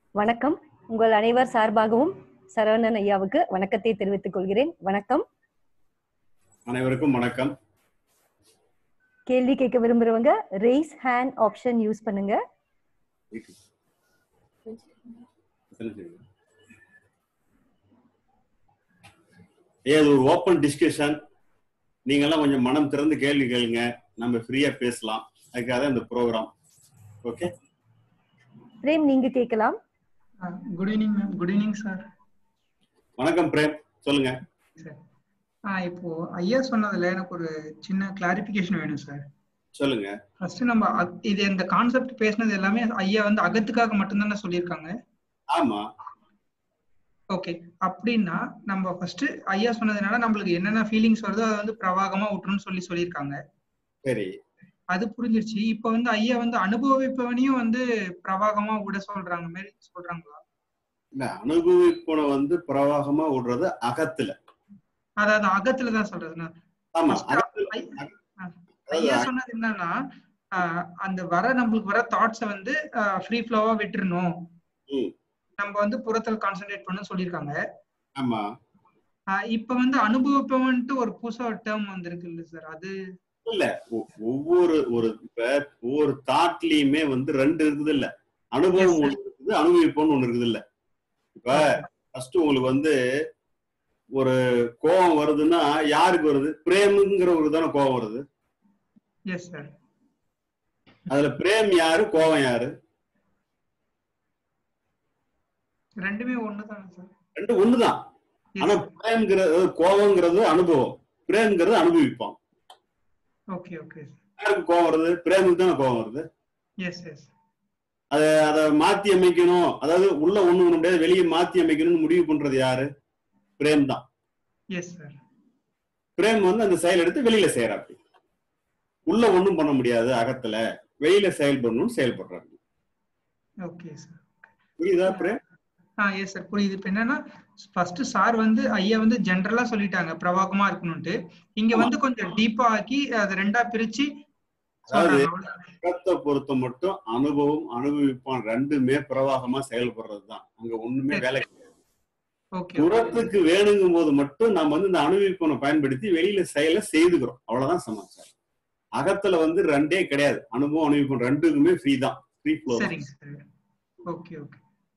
வணக்கம் உங்கள் அனைவர் சார்பாகவும் சரவணன் ஐயாவுக்கு வணக்கத்தை தெரிவித்துக் கொள்கிறேன் வணக்கம் அனைவருக்கும் வணக்கம் கேள்வி கேட்க விரும்புறவங்க ரெய்ஸ் ஹேண்ட் ஆப்ஷன் யூஸ் பண்ணுங்க ஏ அது ஒரு ஓப்பன் டிஸ்கஷன் நீங்கெல்லாம் கொஞ்சம் மனம் திறந்து கேள்வி கேளுங்க நம்ம ஃப்ரீயா பேசலாம் அதுக்காக தான் இந்த ப்ரோக்ராம் ஓகே பிரேம் நீங்க கேட்கலாம் good evening ma'am good evening sir வணக்கம் பிரேம் சொல்லுங்க சார் ஆ இப்போ ஐயா சொன்னதுல எனக்கு ஒரு சின்ன கிளாரிபிகேஷன் வேணும் சார் சொல்லுங்க ஃபர்ஸ்ட் நம்ம அக்- இது இந்த கான்செப்ட் பேசினது எல்லாமே ஐயா வந்து அகத்துக்காக மட்டும்தானே சொல்லியிருக்காங்க ஆமா ஓகே அப்படின்னா நம்ம ஃபர்ஸ்ட் ஐயா சொன்னதுனால நம்மளுக்கு என்னென்ன ஃபீலிங்ஸ் வருதோ அதை வந்து பிரவாகமா விட்டுருன்னு சொல்லி சொல்லியிருக்காங்க சரி அது புரிஞ்சிருச்சு இப்போ வந்து ஐயா வந்து அனுபவிப்பவனையும் வந்து பிரவாகமா விட சொல்றாங்க மாதிரி சொல்றாங்களா இல்ல அனுபவிப்பனை வந்து பிரவாகமா விடுறது அகத்துல அதாவது அகத்துல தான் சொல்றதுண்ணா ஆமா First அகத்துல ஐ- ஆ. அதாவது ஐயா சொன்னது என்னன்னா ஆஹ் அந்த வர நம்மளுக்கு வர தாட்ஸ வந்து ஃப்ரீ ஃப்ளோவா விட்டுறணும் ம். நம்ம வந்து புறத்தில் கான்சென்ட்ரேட் பண்ண சொல்லியிருக்காங்க ஆமா ஆஹ் இப்ப வந்து அனுபவிப்பவன்ட்டு ஒரு புதுசா ஒரு டேர்ம் வந்திருக்கு இல்ல சார் அது இல்ல ஒ- ஒவ்வொரு ஒரு இப்ப ஒவ்வொரு தாட்லயுமே வந்து ரெண்டு இருக்குது இல்ல அனுபவம் Yes, sir. ஒண்ணு இருக்குது அனுபவிப்போம்னு ஒண்ணு இருக்குது இல்ல இப்ப ஃபர்ஸ்ட் உங்களுக்கு வந்து ஒரு கோபம் வருதுன்னா யாருக்கு வருது பிரேமுங்கிற ஒரு தானே கோபம் வருது எஸ் சார் அதுல பிரேம் யாரு கோபம் யாரு ரெண்டுமே ஒண்ணுதானே சார் ரெண்டு ஒண்ணுதான் ஆனா பிரேம்ங்கிறது கோபங்கிறது அனுபவம் பிரேம்ங்கிறது அனுபவிப்பான் ஓகே ஓகே யாருக்கு கோபம் வருது பிரேமுக்கு தானே கோபம் வருது எஸ் எஸ் அதை அதை மாத்தி அமைக்கணும் அதாவது உள்ள ஒண்ணு பண்ண முடியாது வெளியே மாத்தி அமைக்கணும்னு முடிவு பண்றது யாரு பிரேம் தான் எஸ் சார் பிரேம் வந்து அந்த செயல் எடுத்து வெளியில செய்யறாப்படி உள்ள ஒண்ணும் பண்ண முடியாது அகத்துல வெளியில செயல்படணும்னு செயல்படுறாங்க ஓகே சார் புரியுதா பிரேம் ஆ எஸ் சார் புரியுது இப்ப என்னன்னா ஃபர்ஸ்ட் சார் வந்து ஐயா வந்து ஜென்ரலா சொல்லிட்டாங்க பிரவாகமா இருக்கணும்ட்டு இங்க வந்து கொஞ்சம் டீப்பா ஆக்கி அதை ரெண்டா பிரிச்சு அதாவது சொல்றாங்க அகத்தை பொறுத்த மட்டும் அனுபவம் அனுபவிப்பான் ரெண்டுமே பிரவாகமா செயல்படுறது தான் அங்க ஒண்ணுமே வேலை கிடையாது ஓகே புறத்துக்கு வேணுங்கும் போது மட்டும் நம்ம வந்து இந்த அனுபவிப்பனை பயன்படுத்தி வெளியில செயலை செய்துக்கிறோம் அவ்வளவுதான் சமாச்சாரம் அகத்துல வந்து ரெண்டே கிடையாது அனுபவம் அனுபவிப்பன் ரெண்டுக்குமே ஃப்ரீ தான் ஃப்ரீ ஃப்ளோ சரிங்க சார் ஓகே ஓகே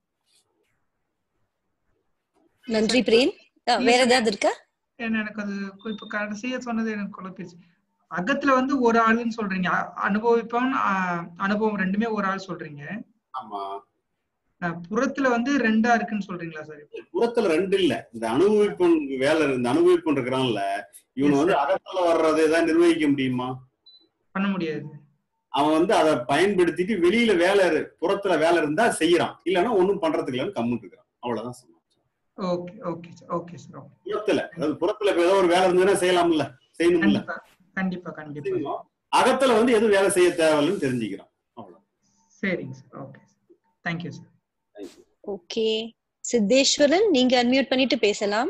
நன்றி பிரேம் ஆ, வேற ஏதாவது இருக்கா ஏன்னா எனக்கு அது கு- இப்ப கடைசியா சொன்னது எனக்கு குழப்பிச்சு அகத்துல வந்து ஒரு ஆளுன்னு சொல்றீங்க அ- அனுபவிப்பவன் ஆ, அனுபவம் ரெண்டுமே ஒரு ஆள் சொல்றீங்க ஆமா அஹ் புறத்துல வந்து ரெண்டா இருக்குன்னு சொல்றீங்களா சார் புறத்துல ரெண்டு இல்ல இந்த அனுபவிப்பன் வேலை இந்த அனுபவிப்பன் இருக்கிறான்ல இவன் Yes, வந்து sir. அகத்துல வர்றதை தான் நிர்வகிக்க முடியுமா பண்ண முடியாது அவன் வந்து அதை பயன்படுத்திட்டு வெளியில வேலை இரு- புறத்துல வேலை இருந்தா செய்யறான் இல்லைன்னா ஒண்ணும் பண்றதுக்கு இல்லைன்னு கம்முன்னு இருக்கிறான் அவ்வளவுதான் சமாச்சாரம் okay okay sir okay sir okay புறத்துல அதாவது புறத்துல இப்ப ஏதோ ஒரு வேலை இருந்ததுன்னா செய்யலாம்ல செய்யணும்ல கண்டிப்பா கண்டிப்பா கண்டிப்பா செய்யணும். அகத்துல வந்து எதுவும் வேலை செய்ய தேவையில்லைன்னு தெரிஞ்சுக்கிறான் அவ்வளவு சரிங்க sir okay thank you sir okay Siddheswaran நீங்க அன்மியூட் பண்ணிட்டு பேசலாம்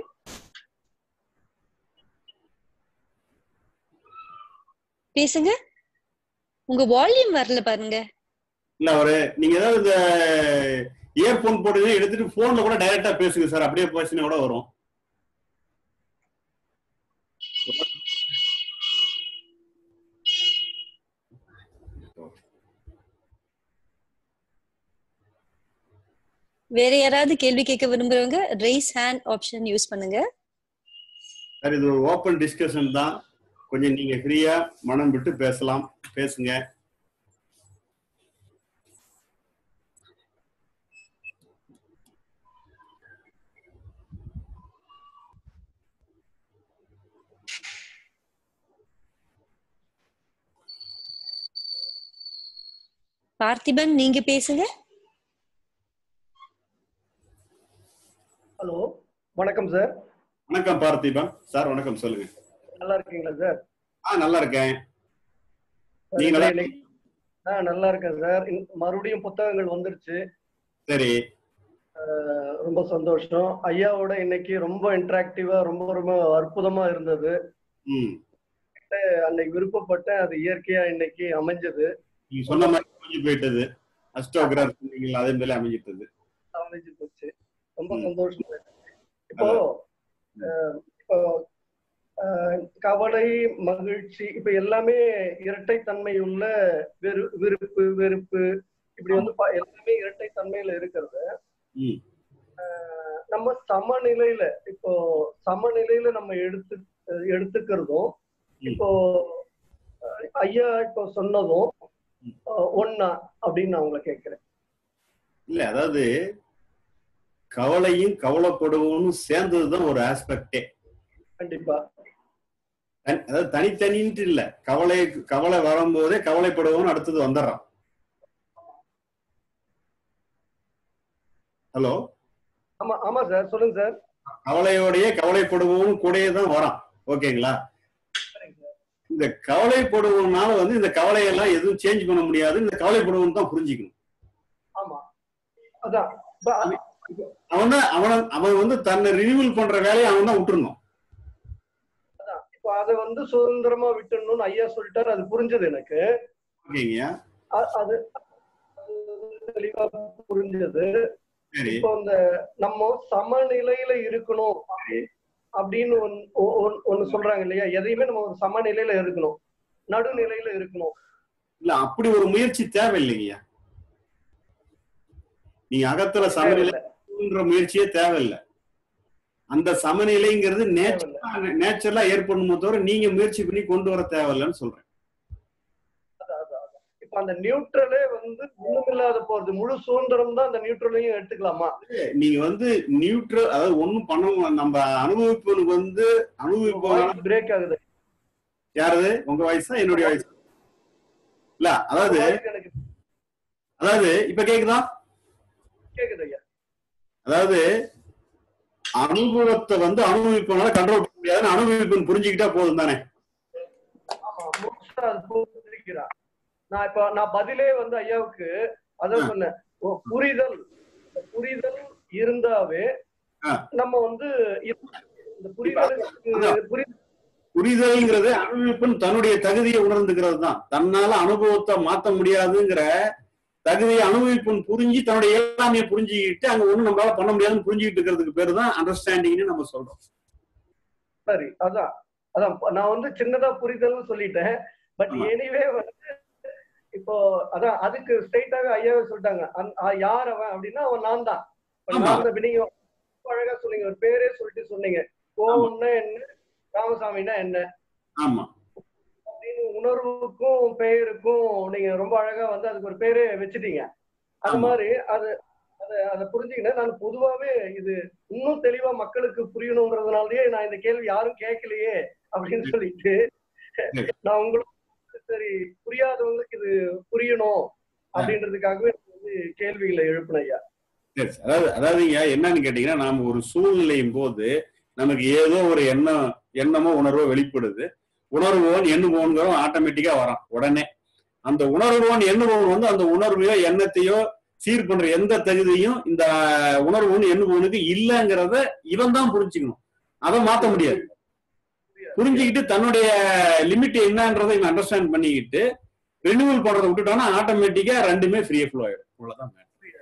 பேசுங்க உங்க வால்யூம் வரல பாருங்க இல்ல அவரு நீங்க ஏதாவது இந்த இயர்போன் போட்டு எடுத்துட்டு போன்ல கூட டைரக்டா பேசுங்க சார் அப்படியே பேசினா கூட வரும் வேற யாராவது கேள்வி கேட்க விரும்புறவங்க ரெய்ஸ் ஹேண்ட் ஆப்ஷன் யூஸ் பண்ணுங்க சார் இது ஒரு ஓப்பன் டிஸ்கஷன் தான் கொஞ்சம் நீங்க ஃப்ரீயா மனம் விட்டு பேசலாம் பேசுங்க பார்த்திபன் நீங்க பேசுங்க ஹலோ வணக்கம் சார் வணக்கம் பார்த்திபன் சார் வணக்கம் சொல்லுங்க நல்லா இருக்கீங்களா சார் ஆ நல்லா இருக்கேன் சார், நீங்க நல்லா இன்னைக்கு- ஆ நல்லா இருக்கேன் சார் இன்- மறுபடியும் புத்தகங்கள் வந்துருச்சு சரி அஹ், ரொம்ப சந்தோஷம் ஐயாவோட இன்னைக்கு ரொம்ப இன்டராக்டிவா ரொம்ப ரொம்ப அற்புதமா இருந்தது ம் அன்னைக்கு விருப்பப்பட்டேன் அது இயற்கையா இன்னைக்கு அமைஞ்சது நீங்க சொன்ன மாதிரி அமைஞ்சு போயிட்டது அஸ்டோகிராஃப் சொன்னீங்களா அதே மாதிரி அமைஞ்சிட்டது நாலேஜ் போச்சு ரொம்ப ம். சந்தோஷமா இருக்கு இப்போ அஹ், இப்போ அஹ், கவலை மகிழ்ச்சி இப்ப எல்லாமே இரட்டைத்தன்மை உள்ள வெறு விருப்பு வெறுப்பு இப்படி வந்து பா- எல்லாமே இரட்டைத்தன்மையில இருக்கிறது ம். அஹ், நம்ம சமநிலையில இப்போ சமநிலையில நம்ம எடுத்து அஹ், எடுத்துக்கிறதும் ம். இப்போ அஹ், ஐயா இப்போ சொன்னதும் ம். அஹ், ஒண்ணா அப்படின்னு நான் உங்களை கேட்கிறேன் இல்ல அதாவது கவலையும் கவலைப்படுவோம்னு சேர்ந்ததுதான் ஒரு ஆஸ்பெக்டே கண்டிப்பா அதாவது தனித்தனின்ட்டு இல்ல கவலை கவலை வரும்போதே கவலைப்படுவோம்னு அடுத்தது வந்துடுறான் ஹலோ ஆமா ஆமா சார் சொல்லுங்க சார் கவலையோடயே கவலைப்படுவோம் கூடயே தான் வரான் ஓகேங்களா இந்த கவலைப்படுவோம்னால வந்து இந்த கவலையெல்லாம் எதுவும் சேஞ்ச் பண்ண முடியாது இந்த கவலைப்படுவோம் தான் புரிஞ்சுக்கணும் ஆமா அதான் இப்ப அ- அவன அவன அவன் வந்து தன்னை ரினிவல் பண்ற வேலையை அவன் தான் விட்டுருணும் அதான் இப்ப அதை வந்து சுதந்திரமா விட்டுடணும்னு ஐயா சொல்லிட்டாரு அது புரிஞ்சது எனக்கு ஓகேங்க அ- அது அது தெளிவா புரிஞ்சது சரி இப்போ இந்த நம்ம சமநிலையில இருக்கணும் அப்படி- அப்படின்னு ஒன்- ஒ- ஒன்- ஒண்ணு சொல்றாங்க இல்லையா எதையுமே நம்ம ஒரு சமநிலையில இருக்கணும் நடுநிலையில இருக்கணும் இல்ல அப்படி ஒரு முயற்சி தேவையில்லைங்கய்யா நீங்க அகத்துல சமநிலைன்ற முயற்சியே தேவையில்லை அந்த சமநிலைங்கிறது தேவையில்ல. நேச்சுரலா ஏற்படணுமோ தவிர நீங்க முயற்சி பண்ணி கொண்டு வர தேவையில்லைன்னு சொல்றேன் இப்ப அந்த நியூட்ரலே வந்து ஒண்ணுமில்லாத போறது முழு சுதந்திரம் தான் அந்த நியூட்ரலையும் எடுத்துக்கலாமா நீங்க வந்து நியூட்ரல் அதாவது ஒண்ணும் பண்ண நம்ம அனுபவிப்பவனுக்கு வந்து அனுபவிப்பவன் பிரேக் ஆகுது யாரு உங்க வயசா என்னுடைய வயசு இல்ல அதாவது எனக்கு அதாவது இப்ப கேக்குதா கேக்குது ஐயா அதாவது அனுபவத்தை வந்து அனுபவிப்பவனால கண்ட்ரோல் பண்ண முடியாதுன்னு அனுபவிப்பவன் புரிஞ்சுக்கிட்டா போதும் தானே ஆமா முழுசா அது புரிஞ்சுக்கிறான் நான் இப்ப நான் பதிலே வந்து ஐயாவுக்கு அதான் ஆ. சொன்னேன் ஓ, புரிதல் இந்த புரிதல் இருந்தாவே ஆ. நம்ம வந்து இப்- இந்த புரிதலுக்கு அதான். புரிதல் புரிதல்ங்கிறது அனுபவிப்பன் தன்னுடைய தகுதியை உணர்ந்துக்கிறது தான் தன்னால அனுபவத்தை மாத்த முடியாதுங்கிற தகுதியை அனுபவிப்பன் புரிஞ்சு தன்னுடைய எல்லாமே புரிஞ்சுக்கிட்டு அங்க ஒண்ணும் நம்மளால பண்ண முடியாதுன்னு புரிஞ்சுக்கிட்டு இருக்கிறதுக்கு பேரு தான் அண்டர்ஸ்டாண்டிங்னு நம்ம சொல்றோம் சரி அதான் அதான் நான் வந்து சின்னதா புரிதல்னு சொல்லிட்டேன் பட் ஆமா. எனிவே வந்து இப்போ அதான் அதுக்கு ஸ்ட்ரைட்டாவே ஐயாவே சொல்லிட்டாங்க அந்த- ஆ, யார் அவன் அப்படின்னா அவன் நான் தான் இப்ப ஆமா. நான் தான் இப்ப நீங்க ரொம்ப அழகா சொன்னீங்க ஒரு பேரே சொல்லிட்டு சொன்னீங்க கோவம்னா என்ன ராமசாமின்னா என்ன ஆமா அப்படின்னு உணர்வுக்கும் பெயருக்கும் நீங்க ரொம்ப அழகா வந்து அதுக்கு ஒரு பேரே வச்சுட்டீங்க அது ஆமா. மாதிரி அது அதை அதை புரிஞ்சுக்கினேன் நான் பொதுவாவே இது இன்னும் தெளிவா மக்களுக்கு புரியணுங்கிறதுனாலயே நான் இந்த கேள்வி யாரும் கேட்கலையே அப்படின்னு சொல்லிட்டு நான் உங்களுக்கு சரி புரியாதவங்களுக்கு இது புரியணும் அப்படின்றதுக்காகவே நான் வந்து கேள்விகளை எழுப்பினேன் ஐயா சரி சரி. அதாவது அதாவதுங்க என்னன்னு கேட்டீங்கன்னா நாம ஒரு சூழ்நிலையும் போது நமக்கு ஏதோ ஒரு எண்ணம் எண்ணமோ உணர்வோ வெளிப்படுது உணர்வோன் எண்ணுவோங்கிறோம் ஆட்டோமேட்டிக்கா வரான் உடனே அந்த உணர்வோன் எண்ணுபவன் வந்து அந்த உணர்வையோ எண்ணத்தையோ சீர் பண்ற எந்த தகுதியும் இந்த உணர்வோன் எண்ணுபவனுக்கு இல்லைங்கிறத இவன் தான் புரிஞ்சுக்கணும் அதை மாத்த முடியாது புரிஞ்சுக்கிட்டு தன்னுடைய லிமிட் என்னன்றதை இவன் அண்டர்ஸ்டாண்ட் பண்ணிக்கிட்டு ரெனியூவல் பண்றதை விட்டுட்டோம்னா ஆட்டோமேட்டிக்கா ரெண்டுமே ஃப்ரீயா ஃப்ளோ ஆயிடும் அவ்வளவுதான்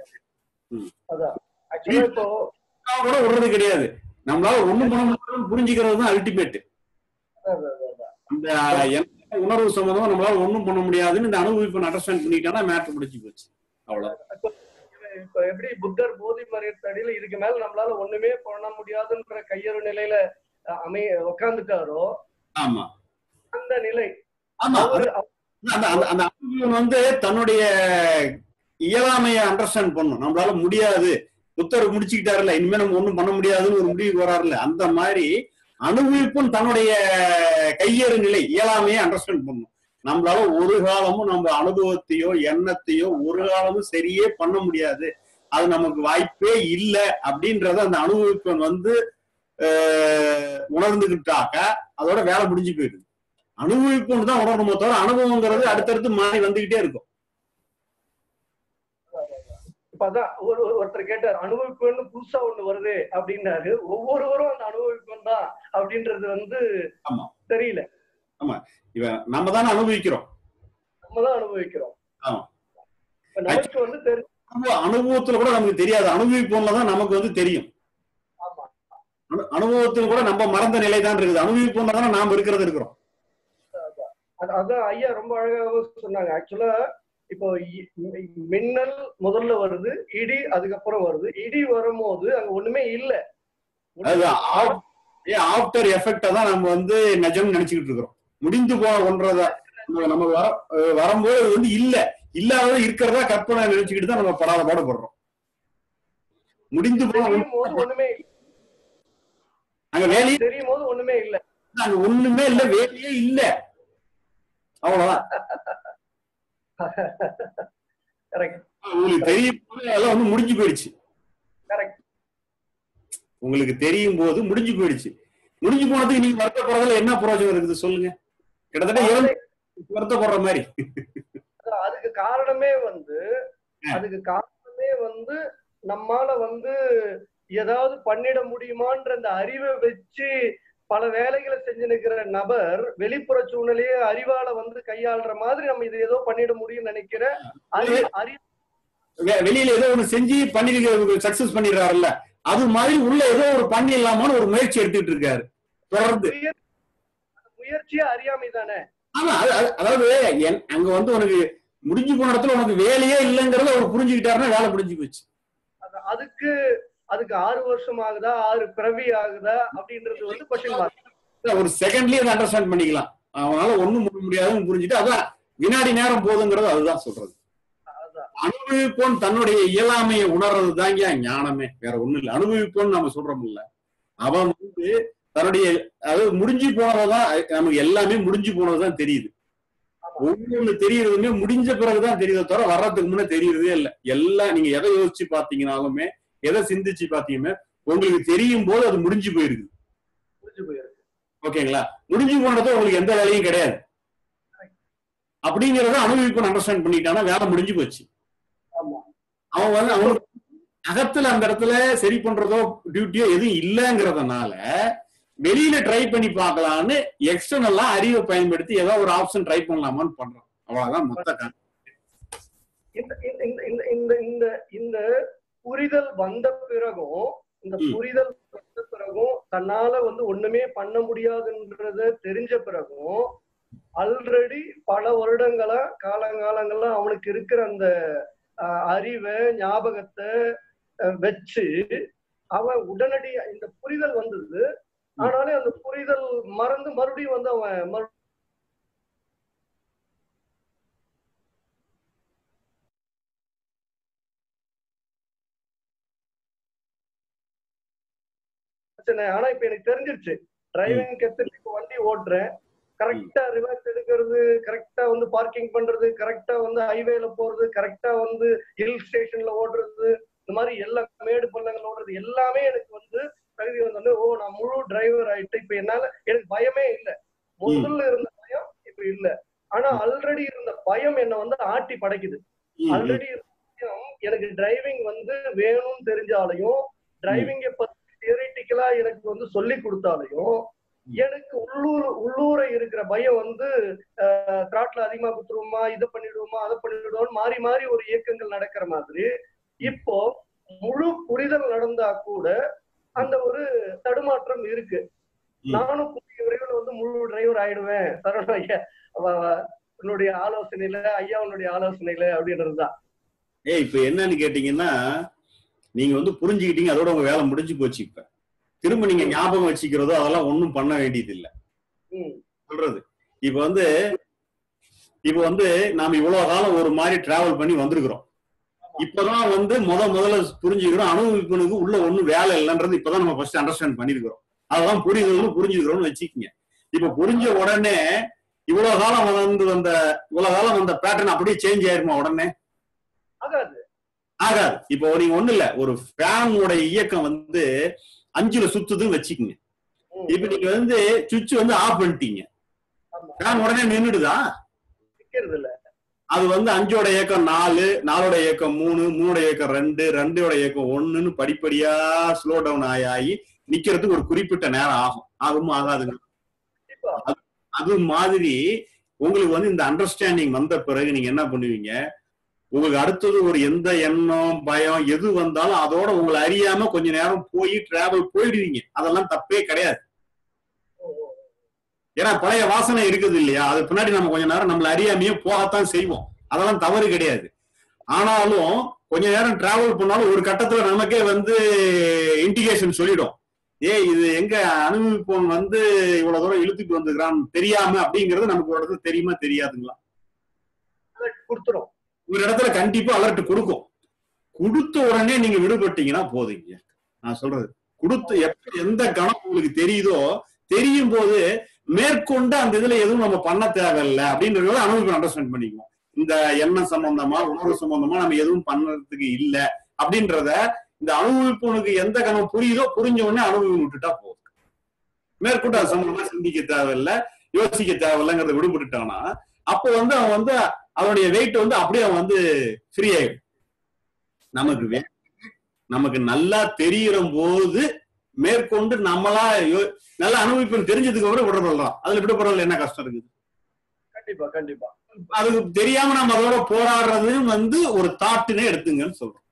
அதான் ஆக்சுவலா இப்போ நான் கூட விடுறது கிடையாது நம்மளால ஒண்ணும் பண்ண முடியாதுன்னு புரிஞ்சுக்கிறது தான் அல்டிமேட் அந்த எந்த உணர்வு சம்பந்தமா நம்மளால ஒண்ணும் பண்ண முடியாதுன்னு இந்த அனுபவிப்பை அண்டர்ஸ்டாண்ட் பண்ணிக்கிட்டா மேட்டர் முடிச்சு போச்சு அவ்வளவு இப்ப எப்படி புத்தர் போதி மரியத்தடியில இதுக்கு மேல நம்மளால ஒண்ணுமே பண்ண முடியாதுன்ற கையறு நிலையில அஹ், அமை உட்கார்ந்துட்டாரோ ஆமா அந்த நிலை ஆமா அவரு அந்த அந்த அந்த அனுபவம் வந்து தன்னுடைய இயலாமையை அண்டர்ஸ்டாண்ட் பண்ணும் நம்மளால முடியாது புத்தர் முடிச்சுக்கிட்டாருல்ல இனிமே நம்ம ஒண்ணும் பண்ண முடியாதுன்னு ஒரு முடிவுக்கு வராருல்ல அந்த மாதிரி அனுபவிப்பும் தன்னுடைய கையேறு நிலை இயலாமையை அண்டர்ஸ்டாண்ட் பண்ணும் நம்மளால ஒரு காலமும் நம்ம அனுபவத்தையோ எண்ணத்தையோ ஒரு காலமும் சரியே பண்ண முடியாது அது நமக்கு வாய்ப்பே இல்லை அப்படின்றத அந்த அனுபவிப்பன் வந்து ஆஹ், உணர்ந்துகிட்டாக்க அதோட வேலை முடிஞ்சு போயிடுது அனுபவிப்புன்னு தான் உணரணுமோ தவிர அனுபவங்கிறது அடுத்தடுத்து மாறி வந்துகிட்டே இருக்கும் இப்ப அதான் ஒரு ஒரு- ஒருத்தர் கேட்டார் அனுபவிப்புன்னு புதுசா ஒண்ணு வருது அப்படின்னாரு ஒவ்வொருவரும் அந்த அனுபவிப்பன் தான் அப்படின்றது வந்து ஆமா. தெரியல இவன் நம்ம தானே அனுபவிக்கிறோம் நம்ம தான் அனுபவிக்கிறோம் ஆமா. இப்ப நமக்கு வந்து தெரிஞ்ச அனுபவ அனுபவத்துல கூட நமக்கு தெரியாது அனுபவிப்போம்ல தான் நமக்கு வந்து தெரியும் ஆமா அனு- அனுபவத்துல கூட நம்ம மறந்த நிலை தான் இருக்குது அனுபவிப்போம்ல தானே நாம இருக்கிறது இருக்கிறோம் அது- அதான் ஐயா ரொம்ப அழகாக சொன்னாங்க ஆக்சுவலா இப்போ இ- மி- மின்னல் முதல்ல வருது இடி அதுக்கப்புறம் வருது இடி வரும்போது அங்க ஒண்ணுமே இல்ல அது ஆஃப்டர் எஃபெக்ட தான் நம்ம வந்து நிஜம்னு நினைச்சுக்கிட்டு இருக்கிறோம் முடிந்து போன ஒன்றத நம்ம நம்ம வர அஹ் வரும்போது அது வந்து இல்ல இல்லாத இருக்கிறதா கற்பனை நினைச்சுக்கிட்டு தான் நம்ம படாத பாடுபடுறோம் முடிந்து போன தெரியும் போது ஒண்ணுமே இல்ல. அங்க வேலையே தெரியும் போது ஒண்ணுமே இல்ல அங்க ஒண்ணுமே இல்ல வேலையே இல்ல அவ்வளவுதான் கரெக்ட் உங்களுக்கு தெரியும் போது அதெல்லாம் வந்து முடிஞ்சு போயிடுச்சு கரெக்ட் உங்களுக்கு தெரியும் போது முடிஞ்சு போயிடுச்சு முடிஞ்சு போனதுக்கு நீங்க வருத்தப்படுறதுல என்ன பிரயோஜனம் இருக்குது சொல்லுங்க கிட்டத்தட்ட இறந்து வருத்தப்படுற மாதிரி அதுக்கு காரணமே வந்து ஆ. அதுக்கு காரணமே வந்து நம்மால வந்து ஏதாவது பண்ணிட முடியுமான்ற அந்த அறிவை வச்சு பல வேலைகளை செஞ்சு நிக்கிற நபர் வெளிப்புற சூழ்நிலையை அறிவால வந்து கையாளுற மாதிரி நம்ம இது ஏதோ பண்ணிட முடியும்னு நினைக்கிற அறி அறி வெ- வெளியில ஏதோ ஒண்ணு செஞ்சு பண்ணி சக்சஸ் பண்ணிடுறாருல்ல அது மாதிரி உள்ள ஏதோ ஒரு பண்ணிடலாமான்னு ஒரு முயற்சி எடுத்துட்டு இருக்காரு தொடர்ந்து முயற்சி- முயற்சியே அறியாமை தானே ஆமா அது- அது- அதாவது என்- அங்க வந்து உனக்கு முடிஞ்சு போன இடத்துல உனக்கு வேலையே இல்லைங்கிறத அவர் புரிஞ்சுக்கிட்டாருன்னா வேலை முடிஞ்சு போச்சு அது- அதுக்கு அதுக்கு ஆறு வருஷம் ஆகுதா ஆறு பிறவி ஆகுதா அப்படின்றது வந்து கொஸ்டின் மார்க் ஒரு செகண்ட்லயே அதை அண்டர்ஸ்டாண்ட் பண்ணிக்கலாம் அவனால ஒண்ணும் பண்ண முடியாதுன்னு புரிஞ்சுட்டு அதான் வினாடி நேரம் போதுங்கிறது அதுதான் சொல்றது அதான் அனுபவிப்போன் தன்னுடைய இயலாமையை உணர்றது தாங்க ஞானமே வேற ஒண்ணும் இல்லை அனுபவிப்போன்னு நம்ம சொல்றோம்ல அவன் வந்து தன்னுடைய அதாவது முடிஞ்சு போனதான் நமக்கு எல்லாமே முடிஞ்சு போனதுதான் தெரியுது ஒவ்வொன்னு தெரியறதுமே முடிஞ்ச பிறகுதான் தெரியுதே தவிர வர்றதுக்கு முன்ன தெரியறதே இல்ல எல்லாம் நீங்க எதை யோசிச்சு பாத்தீங்கன்னாலுமே எதை சிந்திச்சு பாத்தீங்கன்னா உங்களுக்கு தெரியும் போது அது முடிஞ்சு போயிருக்கு புரிஞ்சு போயிருக்கு ஓகேங்களா முடிஞ்சு போனது உங்களுக்கு எந்த வேலையும் கிடையாது அப்படிங்கறத அனுபவிப்பு அண்டர்ஸ்டாண்ட் பண்ணிட்டானா வேலை முடிஞ்சு போச்சு ஆமா அவன் வந்து அவனுக்கு அகத்துல அந்த இடத்துல சரி பண்றதோ டியூட்டியோ எதுவும் இல்லைங்கிறதுனால வெளியில ட்ரை பண்ணி பார்க்கலான்னு எக்ஸ்டர்னலா அறிவை பயன்படுத்தி ஏதோ ஒரு ஆப்ஷன் ட்ரை பண்ணலாமான்னு பண்றான் அவ்வளவுதான் மொத்த கணக்கு. இந்த இந்த- இந்த இந்த இந்த இந்த இந்த புரிதல் வந்த பிறகும் இந்த ம். புரிதல் வந்த பிறகும் தன்னால வந்து ஒண்ணுமே பண்ண முடியாதுன்றத தெரிஞ்ச பிறகும் ஆல்ரெடி பல வருடங்களா காலங்காலங்களா அவனுக்கு இருக்கிற அந்த அஹ், அறிவை ஞாபகத்தை அஹ், வச்சு அவன் உடனடியா இந்த புரிதல் வந்தது ஆனாலே அந்த புரிதல் மறந்து மறுபடியும் வந்து அவன் மறு- பிரச்சனை ஆனா இப்ப எனக்கு தெரிஞ்சிருச்சு டிரைவிங் கத்துட்டு இப்ப வண்டி ஓட்டுறேன் கரெக்டா ரிவர்ஸ் எடுக்கிறது கரெக்டா வந்து பார்க்கிங் பண்றது கரெக்டா வந்து ஹைவேல போறது கரெக்டா வந்து ஹில் ஸ்டேஷன்ல ஓடுறது இந்த மாதிரி எல்லா மேடு பள்ளங்கள் ஓடுறது எல்லாமே எனக்கு வந்து தகுதி வந்தோடனே ஓ நான் முழு டிரைவர் ஆயிட்டு இப்ப என்னால எனக்கு பயமே இல்லை முதல்ல இருந்த பயம் இப்ப இல்ல ஆனா ஆல்ரெடி இருந்த பயம் என்ன வந்து ஆட்டி படைக்குது ம், ம். ஆல்ரெடி எனக்கு டிரைவிங் வந்து வேணும்னு தெரிஞ்சாலையும் டிரைவிங்க பத்தி தியரிட்டிக்கலா எனக்கு வந்து சொல்லி கொடுத்தாலையும் எனக்கு உள்ளூர் உள்ளூர இருக்கிற பயம் வந்து திராட்ல அதிகமா குத்துருவோமா இதை பண்ணிடுவோமா அதை பண்ணிடுவோம் மாறி மாறி ஒரு இயக்கங்கள் நடக்கிற மாதிரி இப்போ முழு புரிதல் நடந்தா கூட அந்த ஒரு தடுமாற்றம் இருக்கு ம். நானும் கூடிய விரைவில் வந்து முழு டிரைவர் ஆயிடுவேன் சரவண ஐயா அவ- அவ- உன்னுடைய ஆலோசனையில ஐயா உன்னுடைய ஆலோசனையில அப்படின்றதுதான் ஏய் இப்ப என்னன்னு கேட்டீங்கன்னா நீங்க வந்து புரிஞ்சுக்கிட்டீங்க அதோட உங்க வேலை முடிஞ்சு போச்சு இப்ப திரும்ப நீங்க ஞாபகம் வச்சுக்கிறதோ அதெல்லாம் ஒண்ணும் பண்ண வேண்டியது இல்ல ம் சொல்றது இப்ப வந்து இப்ப வந்து நாம இவ்வளவு காலம் ஒரு மாதிரி டிராவல் பண்ணி வந்திருக்கிறோம் இப்பதான் வந்து முத முதல்ல புரிஞ்சுக்கிறோம் அனுபவிப்பனுக்கு உள்ள ஒண்ணும் வேலை இல்லைன்றது இப்பதான் நம்ம ஃபர்ஸ்ட் அண்டர்ஸ்டாண்ட் பண்ணிருக்கிறோம் அதெல்லாம் புரிதல்னு புரிஞ்சுக்கிறோம்னு வச்சுக்கோங்க இப்ப புரிஞ்ச உடனே இவ்வளவு காலம் வந்து வந்த இவ்வளவு காலம் வந்த பேட்டர்ன் அப்படியே சேஞ்ச் ஆயிருமா உடனே ஆகாது ஆகாது இப்போ நீங்க ஒண்ணு இல்ல ஒரு ஃபேனோட இயக்கம் வந்து அஞ்சுல சுத்துதுன்னு வச்சுக்கோங்க ம். இப்ப நீங்க வந்து சுவிட்ச் வந்து ஆஃப் பண்ணிட்டீங்க ஆமா ஃபேன் உடனே நின்னுடுதா நிக்கிறது இல்ல அது வந்து அஞ்சோட இயக்கம் நாலு நாலோட இயக்கம் மூணு மூணோட இயக்கம் ரெண்டு ரெண்டோட இயக்கம் ஒண்ணுன்னு படிப்படியா ஸ்லோ டவுன் ஆகி ஆகி நிக்கிறதுக்கு ஒரு குறிப்பிட்ட நேரம் ஆகும் ஆகும் ஆகாதுங்க கண்டிப்பா அது மாதிரி உங்களுக்கு வந்து இந்த அண்டர்ஸ்டாண்டிங் வந்த பிறகு நீங்க என்ன பண்ணுவீங்க உங்களுக்கு அடுத்தது ஒரு எந்த எண்ணம் பயம் எது வந்தாலும் அதோட உங்களை அறியாம கொஞ்ச நேரம் போய் டிராவல் போயிடுவீங்க அதெல்லாம் தப்பே கிடையாது ஏன்னா பழைய வாசனை இருக்குது இல்லையா அது பின்னாடி நம்ம கொஞ்ச நேரம் நம்மள அறியாமையே போகத்தான் செய்வோம் அதெல்லாம் தவறு கிடையாது ஆனாலும் கொஞ்ச நேரம் டிராவல் பண்ணாலும் ஒரு கட்டத்துல நமக்கே வந்து இண்டிகேஷன் சொல்லிடும் ஏய் இது எங்க அனுபவிப்பவன் வந்து இவ்வளவு தூரம் இழுத்துட்டு வந்துக்கிறான் தெரியாம அப்படிங்கறது நமக்கு ஒரு இடத்துல தெரியுமா தெரியாதுங்களா கொடுத்துரும் ஒரு இடத்துல கண்டிப்பா அலர்ட் கொடுக்கும் கொடுத்த உடனே நீங்க விடுபட்டீங்கன்னா போதுங்க நான் சொல்றது கொடுத்து எப்ப எந்த கணம் உங்களுக்கு தெரியுதோ தெரியும் போது மேற்கொண்டு அந்த இதுல எதுவும் நம்ம பண்ண தேவையில்லை அப்படின்றத அனுபவம் அண்டர்ஸ்டாண்ட் பண்ணிக்குவோம் இந்த எண்ணம் சம்பந்தமா உணர்வு சம்பந்தமா நம்ம எதுவும் பண்ணறதுக்கு இல்ல அப்படின்றத இந்த அனுபவிப்பவனுக்கு எந்த கணம் புரியுதோ புரிஞ்ச உடனே அனுபவம் விட்டுட்டா போதும் மேற்கொண்டு அது சம்பந்தமா சிந்திக்க தேவையில்லை யோசிக்க தேவையில்லைங்கிறத விடுபட்டுட்டானா அப்போ வந்து அவன் வந்து அவனுடைய வெயிட் வந்து அப்படியே அவன் வந்து ஃப்ரீ ஆயிடும் நமக்கு வே- நமக்கு நல்லா தெரியிற போது மேற்கொண்டு நம்மளா யோ- நல்லா அனுபவிப்பு தெரிஞ்சதுக்கு அப்புறம் விடுறதுலாம் அதுல விடுபடுறதுல என்ன கஷ்டம் இருக்குது கண்டிப்பா கண்டிப்பா அதுக்கு தெரியாம நம்ம அதோட போராடுறது வந்து ஒரு தாட்டுனே எடுத்துங்கன்னு சொல்றோம்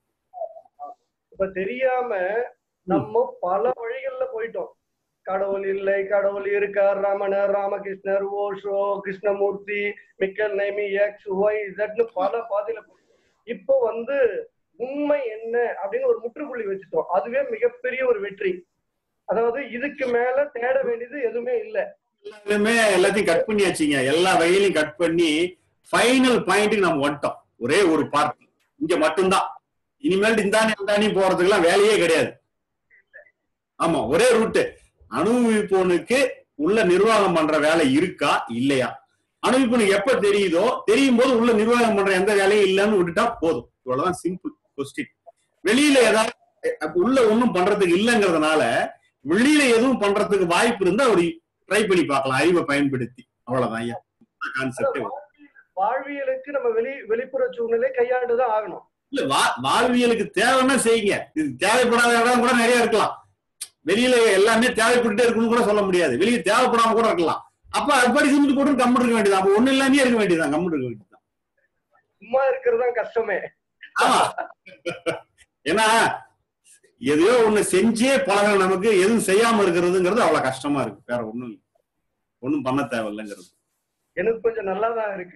இப்ப தெரியாம நம்ம பல வழிகள்ல போயிட்டோம் கடவுள் இல்லை கடவுள் இருக்கார் ராமனர் ராமகிருஷ்ணர் ஓஷோ கிருஷ்ணமூர்த்தி மிக்கல் நேமி எக்ஸ் ஒய் இசட்னு பல பாதையில போயிட்டோம். இப்போ வந்து உண்மை என்ன அப்படின்னு ஒரு முற்றுப்புள்ளி வச்சுட்டோம் அதுவே மிகப்பெரிய ஒரு வெற்றி அதாவது இதுக்கு மேல தேட வேண்டியது எதுவுமே இல்ல எல்லாமே எல்லாத்தையும் கட் பண்ணியாச்சுங்க எல்லா வகையிலையும் கட் பண்ணி ஃபைனல் பாயிண்ட்டுக்கு நம்ம வந்துட்டோம் ஒரே ஒரு பார்ட் இங்க மட்டும்தான் இனிமேல் இந்தானி இந்தானி போறதுக்கெல்லாம் வேலையே கிடையாது ஆமா ஒரே ரூட்டு அனுபவிப்பவனுக்கு உள்ள நிர்வாகம் பண்ற வேலை இருக்கா இல்லையா அனுபவிப்பவனுக்கு எப்ப தெரியுதோ தெரியும் போது உள்ள நிர்வாகம் பண்ற எந்த வேலையும் இல்லைன்னு விட்டுட்டா போதும் இவ்வளவுதான் சிம்பிள் கொஸ்டின் வெளியில ஏதாவது அப்ப உள்ள ஒண்ணும் பண்றதுக்கு இல்லைங்கிறதுனால வெளியில எதுவும் பண்றதுக்கு வாய்ப்பு இருந்தா ஒரு ட்ரை பண்ணி பார்க்கலாம் அறிவை பயன்படுத்தி அவ்வளவுதான் ஐயா கான்செப்டே வாழ்வியலுக்கு நம்ம வெளி வெளிப்புற சூழ்நிலை கையாண்டுதான் ஆகணும் இல்ல வா- வாழ்வியலுக்கு தேவைன்னா செய்யுங்க இது தேவைப்படாத இடம் கூட நிறைய இருக்கலாம் வெளியில எல்லாமே தேவைப்பட்டுட்டே இருக்குன்னு கூட சொல்ல முடியாது வெளியே தேவைப்படாம கூட இருக்கலாம் அப்ப அப்படி செஞ்சு போட்டு கம்முன்னு இருக்க வேண்டியது அப்ப ஒண்ணு இல்லாமே இருக்க வேண்டியதுதான் கம்முன்னு இருக்க வேண்டியதுதான் சும்மா இருக்கிறது தான் கஷ்டமே ஆமா ஏன்னா எதையோ ஒண்ணு செஞ்சே பழக நமக்கு எதுவும் செய்யாம இருக்கிறதுங்கிறது அவ்வளவு கஷ்டமா இருக்கு வேற ஒண்ணும் இல்லை ஒண்ணும் பண்ண தேவையில்லைங்கிறது எனக்கு கொஞ்சம் நல்லா தான் இருக்கு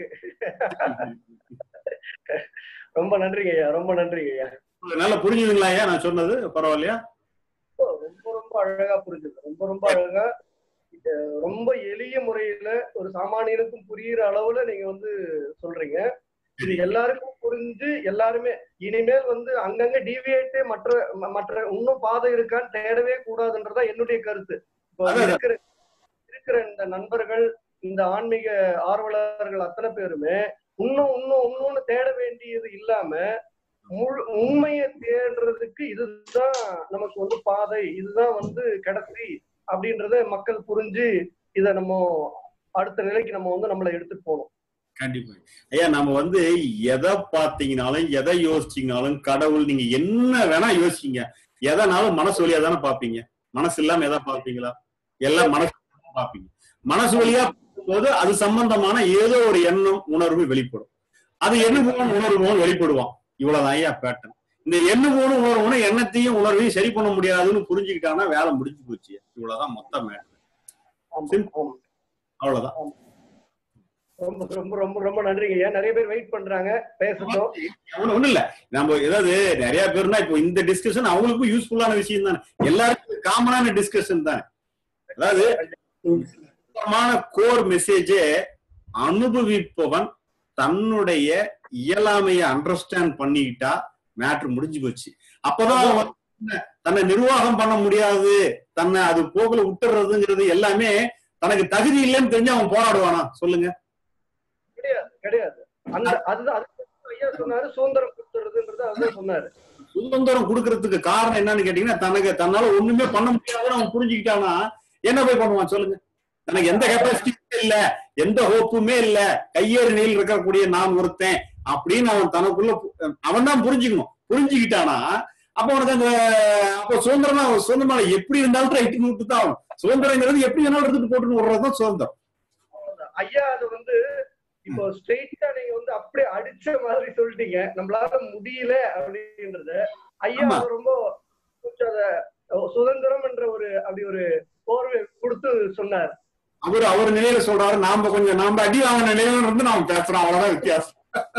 ரொம்ப நன்றிங்க ஐயா ரொம்ப நன்றிங்க ஐயா நல்லா புரிஞ்சுதுங்களா ஐயா நான் சொன்னது பரவாயில்லையா ரொம்ப ரொம்ப அழகா புரிஞ்சுது ரொம்ப ரொம்ப அழகா இது ரொம்ப எளிய முறையில ஒரு சாமானியனுக்கும் புரியுற அளவுல நீங்க வந்து சொல்றீங்க இது எல்லாருக்கும் புரிஞ்சு எல்லாருமே இனிமேல் வந்து அங்கங்க டிவியேட்டே மற்ற ம- மற்ற இன்னும் பாதை இருக்கான்னு தேடவே கூடாதுன்றதா என்னுடைய கருத்து இப்போ அதான். இருக்கிற இருக்கிற இந்த நண்பர்கள் இந்த ஆன்மீக ஆர்வலர்கள் அத்தனை பேருமே இன்னும் இன்னும் இன்னொன்னு தேட வேண்டியது இல்லாம முழு உண்மையை தேடுறதுக்கு இதுதான் நமக்கு வந்து பாதை இதுதான் வந்து கடைசி அப்படின்றத மக்கள் புரிஞ்சு இத நம்ம அடுத்த நிலைக்கு நம்ம வந்து நம்மளை எடுத்துட்டு போகணும் கண்டிப்பா ஐயா நம்ம வந்து எதை பார்த்தீங்கனாலும் எதை யோசிச்சீங்கனாலும் கடவுள் நீங்க என்ன வேணா யோசிங்க எதனாலும் மனசு வழியா தானே பாப்பீங்க மனசு இல்லாம எதை பார்ப்பீங்களா எல்லாம் மனசு வழியா பாப்பீங்க மனசு வழியா போது அது சம்பந்தமான ஏதோ ஒரு எண்ணம் உணர்வு வெளிப்படும் அது எண்ணுபவன் உணர்வுவன் வெளிப்படுவான் இவ்வளவுதான் ஐயா பேட்டன் இந்த எண்ணுபவனும் உணர்வுனும் எண்ணத்தையும் உணர்வையும் சரி பண்ண முடியாதுன்னு புரிஞ்சுக்கிட்டாங்கன்னா வேலை முடிஞ்சு போச்சு இவ்வளவுதான் மொத்த மேட்டர் ஆமா, சரி. ஆமா. அவ்வளவுதான் ரொம்ப ரொம்ப ரொம்ப ரொம்ப நன்றிங்க ஐயா நிறைய பேர் வெயிட் பண்றாங்க பேசட்டும் ஒண்ணு ஒண்ணும் இல்ல நம்ம ஏதாவது நிறைய பேர்னா இப்போ இந்த டிஸ்கஷன் அவங்களுக்கும் யூஸ்ஃபுல்லான விஷயம் தானே எல்லாருக்கும் காமனான டிஸ்கஷன் தானே அதாவது முக்கியமான கோர் மெசேஜே அனுபவிப்பவன் தன்னுடைய இயலாமைய அண்டர்ஸ்டாண்ட் பண்ணிக்கிட்டா மேட்ரு முடிஞ்சு போச்சு அப்பதான் அவன் வந்து தன்னை நிர்வாகம் பண்ண முடியாது தன்னை அது போக்குல விட்டுறதுங்கிறது எல்லாமே தனக்கு தகுதி இல்லைன்னு தெரிஞ்சு அவன் போராடுவானா சொல்லுங்க கிடையாது கிடையாது அந்த அதுதான் அது ஐயா சொன்னாரு சுதந்திரம் கொடுத்துறதுன்றது அதுதான் சொன்னாரு சுதந்திரம் கொடுக்கறதுக்கு காரணம் என்னன்னு கேட்டீங்கன்னா தனக்கு தன்னால ஒண்ணுமே பண்ண முடியாதுன்னு அவன் புரிஞ்சுக்கிட்டானா என்ன போய் பண்ணுவான் சொல்லுங்க தனக்கு எந்த கெப்பாசிட்டியுமே இல்ல எந்த ஹோப்புமே இல்ல கையேறு நீள் இருக்கக்கூடிய நான் ஒருத்தன் அப்படின்னு அவன் தனக்குள்ள அவன் தான் புரிஞ்சுக்கணும் புரிஞ்சுக்கிட்டானா அப்ப அவனுக்கு அந்த அப்ப சுதந்திரமா சுதந்திரமா எப்படி இருந்தாலும் ரைட்டு விட்டு தான் ஆகணும் சுதந்திரங்கிறது எப்படி வேணாலும் எடுத்துட்டு போட்டுன்னு விடுறதுதான் சுதந்திரம் ஐயா அது வந்து இப்போ ஸ்ட்ரெயிட்டா நீங்க வந்து அப்படியே அடிச்ச மாதிரி சொல்லிட்டீங்க நம்மளால முடியல அப்படின்றத ஐயா ஆமா. அதை ரொம்ப கொஞ்சம் அத சுதந்திரம் என்ற ஒரு அப்படி ஒரு போர்வை கொடுத்து சொன்னார் அவர் அவர் நிலையில சொல்றாரு நாம கொஞ்சம் நாம அடி வாங்க நிலையில இருந்து நாம பேசுறோம் அவ்வளவுதான் வித்தியாசம்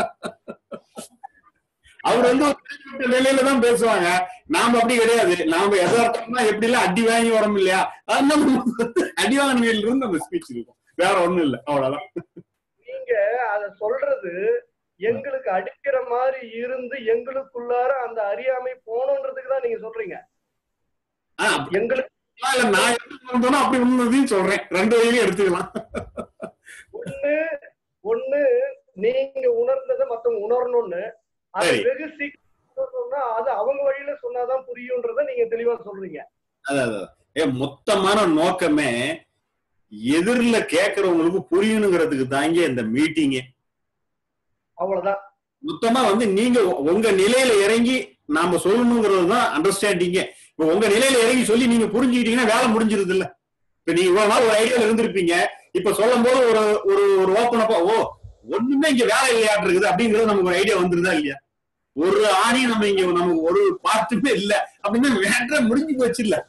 அவர் வந்து ஒரு தனிப்பட்ட நிலையில தான் பேசுவாங்க நாம அப்படி கிடையாது நாம எதார்த்தமா எப்படி எல்லாம் அடி வாங்கி வரோம் இல்லையா அது நம்ம அடி வாங்க நிலையில இருந்து நம்ம ஸ்பீச் இருக்கும் வேற ஒண்ணும் இல்ல அவ்வளவுதான் நீங்க அத சொல்றது எங்களுக்கு அடிக்கிற மாதிரி இருந்து எங்களுக்குள்ளார அந்த அறியாமை போகணுன்றதுக்கு தான் நீங்க சொல்றீங்க ஆஹ் அப்படி எங்களுக்கு இல்ல நான் எப்படி வந்தோனோ அப்படி உண்மைதையும் சொல்றேன் ரெண்டு வகையிலையும் எடுத்துக்கலாம் ஒண்ணு ஒண்ணு நீங்க உணர்ந்ததை மத்தவங்க உணரணும்னு அது சரி. வெகு சீக்கிரம் சொன்னா அது அவங்க வழியில சொன்னாதான் புரியும்ன்றத நீங்க தெளிவா சொல்றீங்க அதாவது ஏ மொத்தமான நோக்கமே எதிரில கேக்குறவங்களுக்கு புரியணுங்கிறதுக்கு தாங்க இந்த மீட்டிங்கே அவ்வளவுதான் மொத்தமா வந்து நீங்க உ- உங்க நிலையில இறங்கி நாம சொல்லணுங்கிறது தான் அண்டர்ஸ்டாண்டிங்க இப்ப உங்க நிலையில இறங்கி சொல்லி நீங்க புரிஞ்சுக்கிட்டீங்கன்னா வேலை முடிஞ்சிருது இல்ல இப்ப நீங்க இவ்வளவு நாள் ஒரு ஐடியால இருந்திருப்பீங்க இப்ப சொல்லும் போது ஒரு ஒரு ஒரு ஓப்பன் அப்பா ஓ ஒண்ணுமே இங்க வேலை இல்லையாட்டு இருக்குது அப்படிங்கிறது நமக்கு ஒரு ஐடியா வந்துருதா இல்லையா ஒரு ஆணி நம்ம இங்க நமக்கு ஒரு பார்ட்டுமே இல்ல அப்படின்னா வேற முடிஞ்சு போச்சு இல்ல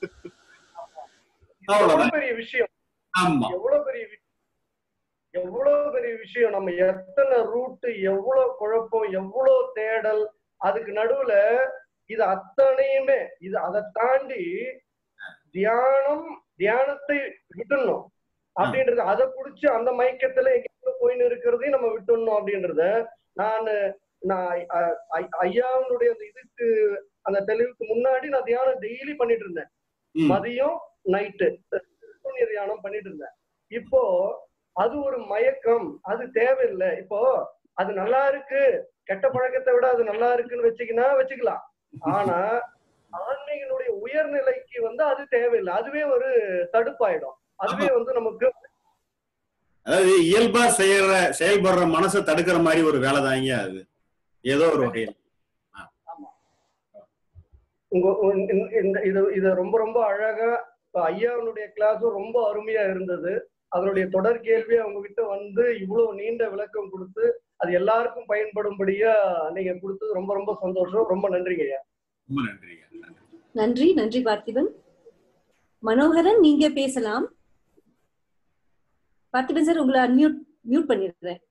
இது அவ்வளவுதான். எவ்வளவு பெரிய விஷயம் ஆமா எவ்வளவு பெரிய விஷயம் எவ்வளவு பெரிய விஷயம் நம்ம எத்தனை ரூட் எவ்வளவு குழப்பம் எவ்வளவு தேடல் அதுக்கு நடுவுல இது அத்தனையுமே இது அதை தாண்டி தியானம் தியானத்தை விட்டுடணும் அப்படின்றது அதை புடிச்சு அந்த மயக்கத்துல எங்க போயின்னு இருக்கிறதையும் நம்ம விட்டுடணும் அப்படின்றத நான் நான் அ- ஐ- ஐயாவுடைய அந்த இதுக்கு அந்த தெளிவுக்கு முன்னாடி நான் தியானம் டெய்லி பண்ணிட்டு இருந்தேன் ம். மதியம் நைட்டு தியானம் பண்ணிட்டு இருந்தேன் இப்போ அது ஒரு மயக்கம் அது தேவையில்லை இப்போ அது நல்லா இருக்கு கெட்ட பழக்கத்தை விட அது நல்லா இருக்குன்னு வச்சுக்கினா வச்சுக்கலாம் ஆனா ஆன்மீகனுடைய உயர்நிலைக்கு வந்து அது தேவையில்லை அதுவே ஒரு தடுப்பாயிடும் அதுவே வந்து நமக்கு அதாவது இயல்பா செய்யற செயல்படுற மனசை தடுக்கிற மாதிரி ஒரு வேலை தாங்க அது ஏதோ ஒரு வகையில் உங்க உங்க- இந்த- இந்த- இது இது ரொம்ப ரொம்ப அழகா இப்ப ஐயாவுடைய கிளாஸும் ரொம்ப அருமையா இருந்தது அதனுடைய தொடர் கேள்வி அவங்க கிட்ட வந்து இவ்வளவு நீண்ட விளக்கம் கொடுத்து அது எல்லாருக்கும் பயன்படும்படியா நீங்க கொடுத்தது ரொம்ப ரொம்ப சந்தோஷம் ரொம்ப நன்றிங்க ஐயா ரொம்ப நன்றிங்க நன்றி. நன்றி நன்றி பார்த்திபன் மனோகரன் நீங்க பேசலாம் பார்த்திபன் சார் உங்களை அன்மியூட் மியூட் பண்ணிடுறேன்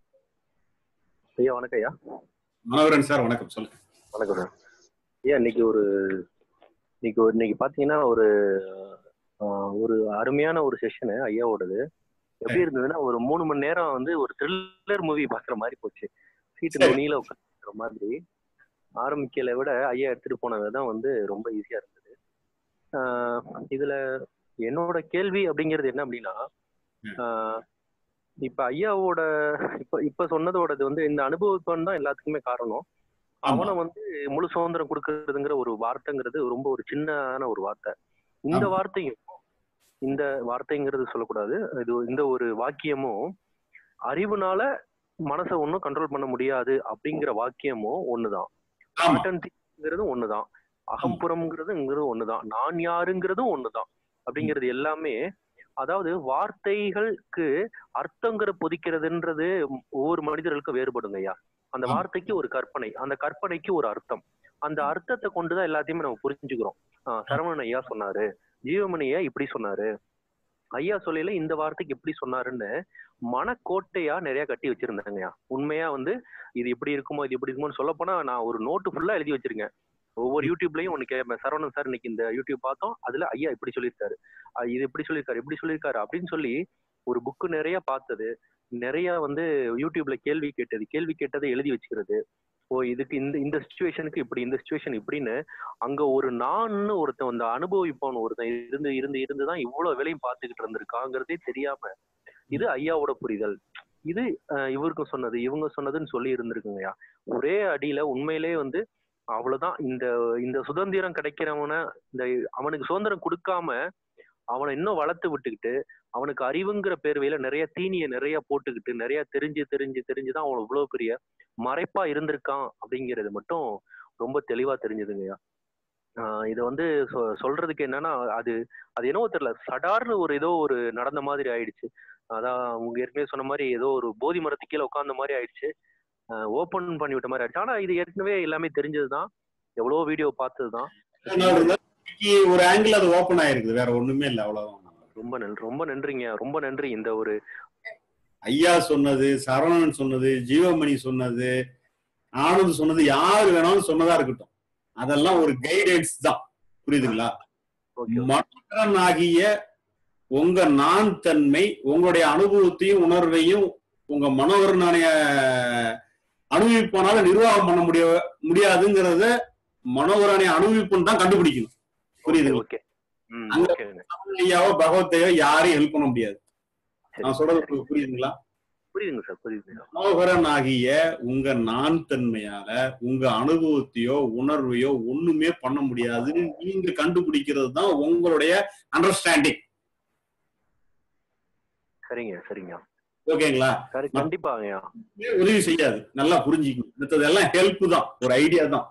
ஐயா வணக்கம் ஐயா மனோகரன் சார் வணக்கம் சொல்லுங்க வணக்கம் சார் ஐயா இன்னைக்கு ஒரு இன்னைக்கு ஒரு இன்னைக்கு பாத்தீங்கன்னா ஒரு ஆஹ், ஒரு அருமையான ஒரு செஷனு ஐயாவோடது எப்படி இருந்ததுன்னா ஒரு மூணு மணி நேரம் வந்து ஒரு த்ரில்லர் மூவி பாக்குற மாதிரி போச்சு சீட்டு சரி. நுனியில உட்காந்துற மாதிரி ஆரம்பிக்கல விட ஐயா எடுத்துட்டு போனது தான் வந்து ரொம்ப ஈஸியா இருந்தது ஆஹ், இதுல என்னோட கேள்வி அப்படிங்கிறது என்ன அப்படின்னா ஆஹ், இப்ப ஐயாவோட இப்ப இப்ப சொன்னதோடது வந்து இந்த அனுபவத்தான் தான் எல்லாத்துக்குமே காரணம் ஆமா அவனை வந்து முழு சுதந்திரம் கொடுக்கறதுங்கிற ஒரு வார்த்தைங்கிறது ரொம்ப ஒரு சின்னதான ஒரு வார்த்தை இந்த ஆமா. வார்த்தையும் இந்த வார்த்தைங்கிறது சொல்லக்கூடாது இது இந்த ஒரு வாக்கியமும் அறிவுனால மனசை ஒன்றும் கண்ட்ரோல் பண்ண முடியாது அப்படிங்கிற வாக்கியமும் ஒண்ணுதான் ஆமா காட்டன்ங்கிறதும் ஒண்ணுதான் அகம்புறம்ங்கிறதுங்கிறது ஒண்ணுதான் நான் யாருங்கிறதும் ஒண்ணுதான் அப்படிங்கிறது எல்லாமே அதாவது வார்த்தைகளுக்கு அர்த்தங்கிற பொதிக்கிறதுன்றது ஒவ்வொரு மனிதர்களுக்கும் வேறுபடுங்க ஐயா அந்த ஆமா. வார்த்தைக்கு ஒரு கற்பனை அந்த கற்பனைக்கு ஒரு அர்த்தம் அந்த அர்த்தத்தை கொண்டுதான் எல்லாத்தையுமே நம்ம புரிஞ்சுக்கிறோம் ஆஹ் சரவணன் ஐயா சொன்னாரு ஜீவமணி ஐயா இப்படி சொன்னாரு ஐயா சொல்லையில இந்த வார்த்தைக்கு எப்படி சொன்னாருன்னு மனக்கோட்டையா நிறைய கட்டி வச்சிருந்தாங்கய்யா உண்மையா வந்து இது இப்படி இருக்குமோ இது இப்படி இருக்குமோன்னு சொல்ல போனா நான் ஒரு நோட்டு ஃபுல்லா எழுதி வச்சிருக்கேன் ஒவ்வொரு யூடியூப்லயும் ஒண்ணு கேட்பேன் சரவணன் சார் இன்னைக்கு இந்த யூடியூப் பார்த்தோம் அதுல ஐயா இப்படி சொல்லியிருக்காரு அஹ் இது இப்படி சொல்லியிருக்காரு இப்படி சொல்லியிருக்காரு அப்படின்னு சொல்லி ஒரு புக்கு நிறைய பார்த்தது நிறைய வந்து யூடியூப்ல கேள்வி கேட்டது கேள்வி கேட்டதை எழுதி வச்சுக்கிறது ஓ இதுக்கு இந்த இந்த சுச்சுவேஷனுக்கு இப்படி இந்த சுச்சுவேஷன் இப்படின்னு அங்க ஒரு நான்னு ஒருத்தன் அந்த அனுபவிப்பான் ஒருத்தன் இருந்து இருந்து இருந்து தான் இவ்வளவு வேலையும் பார்த்துக்கிட்டு இருந்திருக்காங்கிறதே தெரியாம இது ஐயாவோட புரிதல் இது அஹ், இவருக்கும் சொன்னது இவங்க சொன்னதுன்னு சொல்லி இருந்திருக்குங்கய்யா ஒரே அடியில உண்மையிலே வந்து அவ்வளவுதான் இந்த இந்த சுதந்திரம் கிடைக்கிறவன இந்த அவனுக்கு சுதந்திரம் கொடுக்காம அவனை இன்னும் வளர்த்து விட்டுக்கிட்டு அவனுக்கு அறிவுங்கிற பேர்வையில நிறைய தீனியை நிறைய போட்டுக்கிட்டு நிறைய தெரிஞ்சு தெரிஞ்சு தெரிஞ்சுதான் அவன் இவ்வளவு பெரிய மறைப்பா இருந்திருக்கான் அப்படிங்கிறது மட்டும் ரொம்ப தெளிவா தெரிஞ்சதுங்கய்யா ஆஹ் இது வந்து சொ- சொல்றதுக்கு என்னன்னா அது அது என்னவோ தெரியல சடார்னு ஒரு ஏதோ ஒரு நடந்த மாதிரி ஆயிடுச்சு அதான் உங்க ஏற்கனவே சொன்ன மாதிரி ஏதோ ஒரு போதி மரத்துக்கு கீழே உட்கார்ந்த மாதிரி ஆயிடுச்சு ஓப்பன் பண்ணி விட்ட மாதிரி ஆயிடுச்சு ஆனா இது ஏற்கனவே எல்லாமே தெரிஞ்சதுதான் எவ்வளவோ வீடியோ பார்த்ததுதான் இன்னைக்கு ஒரு ஆங்கிள் அது ஓபன் ஆயிருக்குது வேற ஒண்ணுமே இல்ல அவ்வளவுதான் ரொம்ப நன்றி ரொம்ப நன்றிங்க ரொம்ப நன்றி இந்த ஒரு ஐயா சொன்னது சரவணன் சொன்னது ஜீவமணி சொன்னது ஆனந்த் சொன்னது யாரு வேணாலும் சொன்னதா இருக்கட்டும் அதெல்லாம் ஒரு கைடன்ஸ் தான் புரியுதுங்களா ஓகே மனோகரன் ஆகிய உங்க நான் தன்மை உங்களுடைய அனுபவத்தையும் உணர்வையும் உங்க மனோகரனான அனுபவிப்பனால நிர்வாகம் பண்ண முடிய முடியாதுங்கிறத மனோகரனை அனுபவிப்புன்னு தான் கண்டுபிடிக்கணும் புரியுதுங்களா ஓகே ம் அங்க- ஓகேங்க ஐயாவோ பகவத்தையோ யாரையும் ஹெல்ப் பண்ண முடியாது சரி, நான் சொல்றது சரி. உங்களுக்கு புரியுதுங்களா புரியுதுங்க சார் புரியுதுங்க மனோகரன் ஆகிய உங்க நான் தன்மையால உங்க அனுபவத்தையோ உணர்வையோ ஒண்ணுமே பண்ண முடியாதுன்னு நீங்க கண்டுபிடிக்கிறது தான் உங்களுடைய அண்டர்ஸ்டாண்டிங் சரிங்க சரிங்க ஓகேங்களா சரி கண்டிப்பாங்கய்யா உதவி செய்யாது நல்லா புரிஞ்சுக்கணும் மத்ததெல்லாம் ஹெல்ப் தான் ஒரு ஐடியா தான்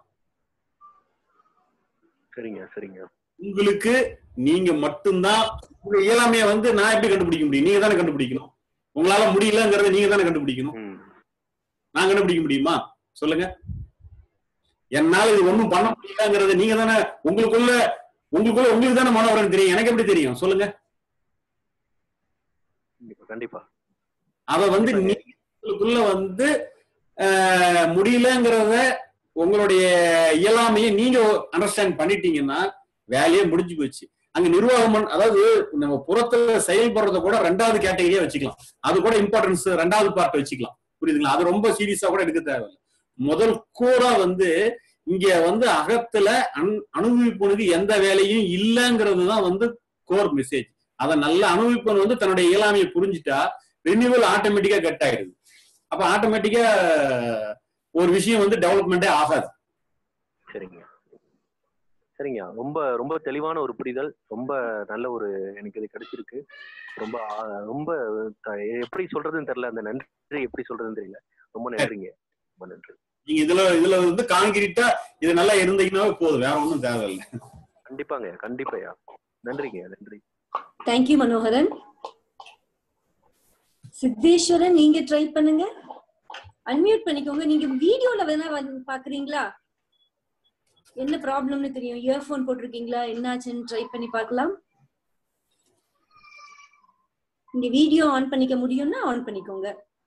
சரிங்க சரிங்க உங்களுக்கு நீங்க மட்டும்தான் உங்க இயலாமைய வந்து நான் எப்படி கண்டுபிடிக்க முடியும் நீங்க தானே கண்டுபிடிக்கணும் உங்களால முடியலங்கிறத நீங்க தானே கண்டுபிடிக்கணும் ம் நான் கண்டுபிடிக்க முடியுமா சொல்லுங்க என்னால இது ஒண்ணும் பண்ண முடியலங்கிறத நீங்க தானே உங்களுக்குள்ள உங்களுக்குள்ள உங்களுக்கு தானே மனோகரன் தெரியும் எனக்கு எப்படி தெரியும் சொல்லுங்க கண்டிப்பா கண்டிப்பா அத வந்து நீங்களுக்குள்ள வந்து ஆஹ், முடியலங்கிறத உங்களுடைய இயலாமையை நீங்க அண்டர்ஸ்டாண்ட் பண்ணிட்டீங்கன்னா வேலையே முடிஞ்சு போச்சு அங்க நிர்வாகம் பண்ண- அதாவது நம்ம புறத்துல செயல்படுறத கூட ரெண்டாவது கேட்டகரியா வச்சுக்கலாம் அது கூட இம்பார்ட்டன்ஸ் ரெண்டாவது பார்ட் வச்சுக்கலாம் புரியுதுங்களா அது ரொம்ப சீரியஸா கூட எடுக்க தேவையில்லை முதல் கூறா வந்து இங்க வந்து அகத்துல அன் அனுபவிப்பனுக்கு எந்த வேலையும் இல்லைங்கிறது தான் வந்து கோர் மெசேஜ் அதை நல்ல அனுபவிப்பன் வந்து தன்னுடைய இயலாமையை புரிஞ்சுட்டா ரினியூவல் ஆட்டோமேட்டிக்கா கட் ஆயிடுது அப்ப ஆட்டோமேட்டிக்கா ஒரு விஷயம் வந்து டெவலப்மெண்டே ஆகாது சரிங்க சரிங்க ரொம்ப ரொம்ப தெளிவான ஒரு புரிதல் ரொம்ப நல்ல ஒரு எனக்கு இது கிடைச்சிருக்கு ரொம்ப ஆ- ரொம்ப த- எப்படி சொல்றதுன்னு தெரியல அந்த நன்றி எப்படி சொல்றதுன்னு தெரியல ரொம்ப நன்றிங்க ரொம்ப நன்றி நீங்க இதுல இதுல வந்து கான்கிரீட்டா இது நல்லா இருந்தீங்கன்னாவே போதும் வேற ஒண்ணும் தேவையில்லை கண்டிப்பாங்க கண்டிப்பாயா நன்றிங்க நன்றி தேங்க்யூ மனோகரன் சித்தேஸ்வரன் நீங்க ட்ரை பண்ணுங்க அன்மியூட் பண்ணிக்கோங்க நீங்க வீடியோல வேணா வந்து பாக்குறீங்களா என்ன ப்ராப்ளம்னு தெரியும் இயர்போன் போட்டிருக்கீங்களா என்னாச்சுன்னு ட்ரை பண்ணி பார்க்கலாம் இங்க வீடியோ ஆன் பண்ணிக்க முடியும்னா ஆன் பண்ணிக்கோங்க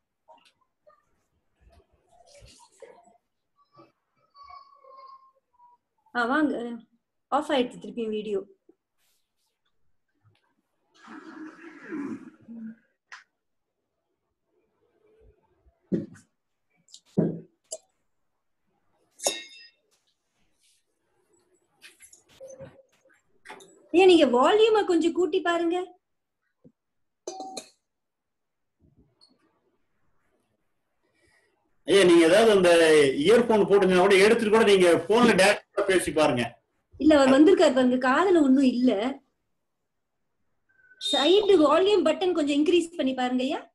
ஆ வாங்க ஆஃப் ஆயிடுச்சு திருப்பியும் வீடியோ ஏன் நீங்க வால்யூமை கொஞ்சம் கூட்டி பாருங்க ஐயா நீங்க ஏதாவது அந்த இயர்போன் போட்டுங்க கூட எடுத்துட்டு கூட நீங்க போன்ல டேரக்டா பேசி பாருங்க இல்ல அவர் வந்திருக்காரு பாருங்க காதுல ஒண்ணும் இல்ல சைடு வால்யூம் பட்டன் கொஞ்சம் இன்க்ரீஸ் பண்ணி பாருங்க ஐயா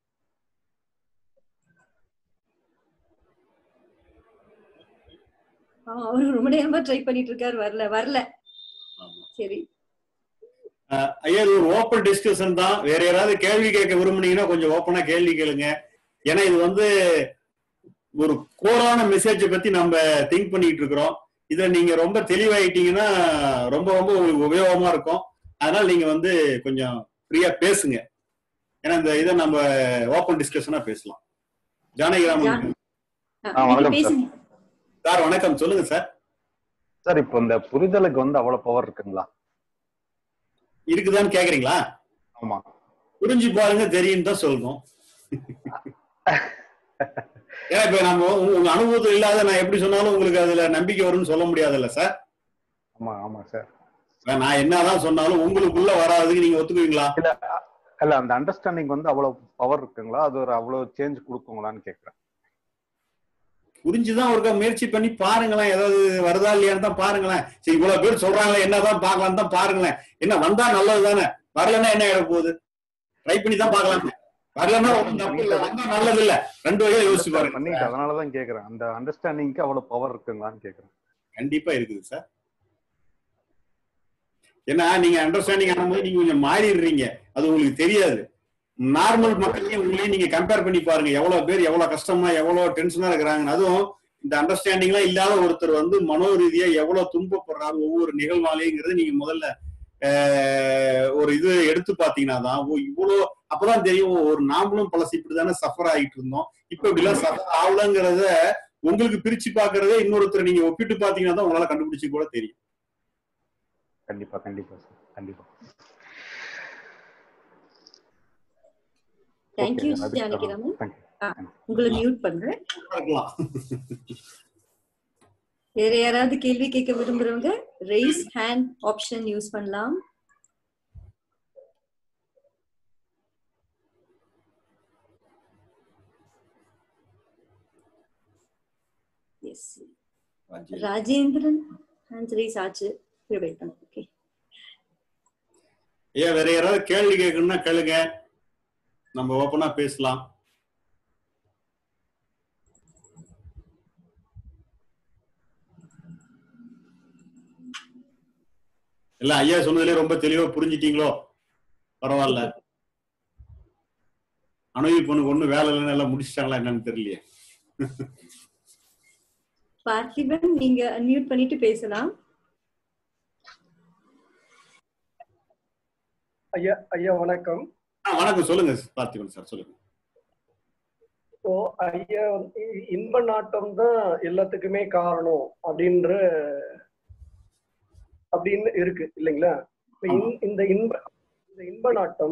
ஆ, அவரு ரொம்ப நேரமா ட்ரை பண்ணிட்டு இருக்காரு வரல வரல சரி அஹ் ஐயா இது ஒரு ஓப்பன் டிஸ்கஷன் தான் வேற யாராவது கேள்வி கேட்க விரும்புனீங்கன்னா கொஞ்சம் ஓப்பனா கேள்வி கேளுங்க ஏன்னா இது வந்து ஒரு கோரான மெசேஜ் பத்தி நம்ம திங்க் பண்ணிட்டு இருக்கிறோம் இதுல நீங்க ரொம்ப தெளிவாயிட்டீங்கன்னா ரொம்ப ரொம்ப உங்களுக்கு உபயோகமா இருக்கும் அதனால நீங்க வந்து கொஞ்சம் ஃப்ரீயா பேசுங்க ஏன்னா இந்த இதை நம்ம ஓப்பன் டிஸ்கஷனா பேசலாம் ஜானகிராமன் ஆ, ஆ, நீங்க வணக்கம் சார். பேசுங்க சார் வணக்கம் சொல்லுங்க சார் சார் இப்போ இந்த புரிதலுக்கு வந்து அவ்வளவு பவர் இருக்குங்களா இருக்குதான்னு கேக்குறீங்களா ஆமா புரிஞ்சு பாருங்க தெரியும் தான் சொல்லணும் ஏன்னா இப்ப நம்ம உங்க உங்க அனுபவத்தில் இல்லாத நான் எப்படி சொன்னாலும் உங்களுக்கு அதுல நம்பிக்கை வரும்னு சொல்ல முடியாதுல்ல சார் ஆமா ஆமா சார் நான் என்னதான் சொன்னாலும் உங்களுக்குள்ள வராதுக்கு நீங்க ஒத்துக்குவீங்களா இல்ல இல்ல அந்த அண்டர்ஸ்டாண்டிங் வந்து அவ்வளவு பவர் இருக்குங்களா அது ஒரு அவ்வளவு சேஞ்ச் கொடுக்குங்களான்னு கேக்குறேன் புரிஞ்சுதான் ஒருக்கா முயற்சி பண்ணி பாருங்களேன் ஏதாவது வருதா இல்லையான்னு தான் பாருங்களேன் சரி இவ்வளவு பேர் சொல்றாங்களே என்னதான் பார்க்கலாம் தான் பாருங்களேன் என்ன வந்தா நல்லது தானே வரலன்னா என்ன ஆயிட போகுது ட்ரை பண்ணி தான் பார்க்கலாம் வரலன்னா ஒண்ணும் தப்பு இல்ல வந்தா நல்லது இல்ல ரெண்டு வகையில யோசிச்சு பாருங்க பண்ணிட்டு அதனாலதான் கேக்குறேன் அந்த அண்டர்ஸ்டாண்டிங்க்கு அவ்வளவு பவர் இருக்குங்களான்னு கேக்குறேன் கண்டிப்பா இருக்குது சார் ஏன்னா நீங்க அண்டர்ஸ்டாண்டிங் ஆகும்போது நீங்க கொஞ்சம் மாறிடுறீங்க அது உங்களுக்கு தெரியாது நார்மல் மக்களையும் உங்களையும் நீங்க கம்பேர் பண்ணி பாருங்க எவ்வளவு பேர் எவ்வளவு கஷ்டமா எவ்வளவு டென்ஷனா இருக்கிறாங்க அதுவும் இந்த அண்டர்ஸ்டாண்டிங்லாம் இல்லாத ஒருத்தர் வந்து மனோ ரீதியா எவ்வளவு துன்பப்படுறாரு ஒவ்வொரு நிகழ்வாலேங்கிறது நீங்க முதல்ல ஆஹ், ஒரு இது எடுத்து பாத்தீங்கன்னா தான் ஓ இவ்வளவு அப்பதான் தெரியும் ஓ, ஒரு நாமளும் பழசு இப்படிதானே சஃபர் ஆகிட்டு இருந்தோம் இப்ப இப்படி எல்லாம் சஃபர் ஆகலங்கிறத உங்களுக்கு பிரிச்சு பாக்குறதே இன்னொருத்தர் நீங்க ஒப்பிட்டு பாத்தீங்கன்னா தான் உங்களால கண்டுபிடிச்சு கூட தெரியும் கண்டிப்பா கண்டிப்பா சார் கண்டிப்பா தேங்க்யூ Okay, அதுக்கு ஜானகிராமன் thank you. ஆ, உங்களை மியூட் பண்றேன் இருக்கலாம் வேற யாராவது கேள்வி கேட்க விரும்புறவங்க ரெய்ஸ் ஹேண்ட் ஆப்ஷன் யூஸ் பண்ணலாம் எஸ் ராஜேந்திரன் ஹேண்ட் ரைஸ் ஆச்சு ஓகே ஏன் வேற யாராவது கேள்வி கேட்கணும்னா கேளுங்க நம்ம ஓப்பனா பேசலாம் இல்ல ஐயா சொன்னதுலயே ரொம்ப தெளிவா புரிஞ்சிட்டீங்களோ பரவாயில்ல அணுகி பொண்ணுக்கு ஒண்ணு வேலை இல்லைன்னு எல்லாம் முடிச்சிட்டாங்களா என்னன்னு தெரியலையே பார்த்திபன் நீங்க அன்மியூட் பண்ணிட்டு பேசலாம் ஐயா ஐயா வணக்கம் ஆ, வணக்கம் சொல்லுங்க பார்த்திபன் சார் சொல்லுங்க இப்போ ஐயா வந்து இன்ப நாட்டம் தான் எல்லாத்துக்குமே காரணம் அப்படின்ற அப்படின்னு இருக்கு இல்லைங்களா இப்ப இந்த- இந்த இன்ப இந்த இன்ப நாட்டம்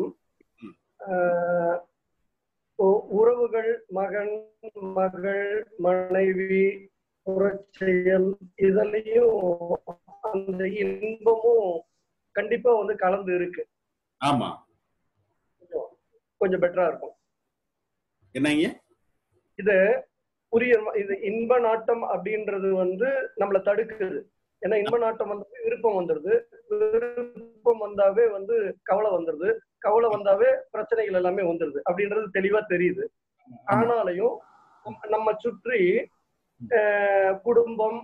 ஆஹ், இப்போ உறவுகள் மகன் மகள் மனைவி புறச்செயல் இதுலயும் அந்த இன்பமும் கண்டிப்பா வந்து கலந்து இருக்கு ஆமா கொஞ்சம் கொஞ்சம் பெட்டரா இருக்கும் என்னங்க இது புரிய இது இன்ப நாட்டம் அப்படின்றது வந்து நம்மள தடுக்குது ஏன்னா இன்ப நாட்டம் வந்து விருப்பம் வந்துருது விருப்பம் வந்தாவே வந்து கவலை வந்துருது கவலை வந்தாவே பிரச்சனைகள் எல்லாமே வந்துருது அப்படின்றது தெளிவா தெரியுது ஆனாலையும் நம்ம- நம்ம சுற்றி ஆஹ், குடும்பம்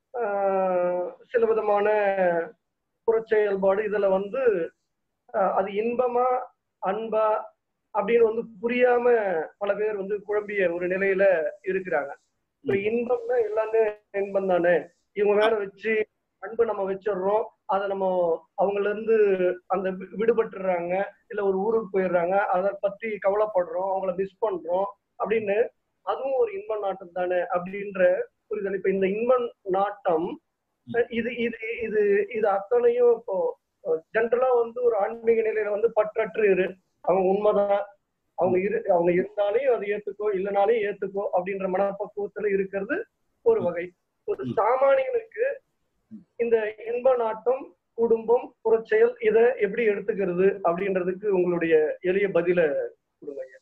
ஆஹ், சில விதமான புறச்செயல்பாடு இதுல வந்து ஆஹ், அது இன்பமா அன்பா அப்படின்னு வந்து புரியாம பல பேர் வந்து குழம்பிய ஒரு நிலையில இருக்கிறாங்க இப்ப இன்பம்னா எல்லாமே இன்பம் தானே இவங்க மேல வச்சு அன்பு நம்ம வச்சிடுறோம் அதை நம்ம அவங்கள இருந்து அந்த வி- விடுபட்டுறாங்க இல்ல ஒரு ஊருக்கு போயிடுறாங்க அதை பத்தி கவலைப்படுறோம் அவங்கள மிஸ் பண்றோம் அப்படின்னு அதுவும் ஒரு இன்ப நாட்டம் தானே அப்படின்ற புரிதல் இப்ப இந்த இன்ப நாட்டம் அஹ் இது இது இது இது அத்தனையும் இப்போ ஜென்ரலா வந்து ஒரு ஆன்மீக நிலையில வந்து பற்றற்று இரு அவங்க உண்மைதான் அவங்க இரு அவங்க இருந்தாலையும் அதை ஏத்துக்கோ இல்லைனாலையும் ஏத்துக்கோ அப்படின்ற மனப்பக்குவத்துல இருக்கிறது ஒரு வகை ஒரு ம். சாமானியனுக்கு இந்த இன்ப நாட்டம் குடும்பம் புறச்செயல் இதை எப்படி எடுத்துக்கிறது அப்படின்றதுக்கு உங்களுடைய எளிய பதில கொடுங்க ஐயா.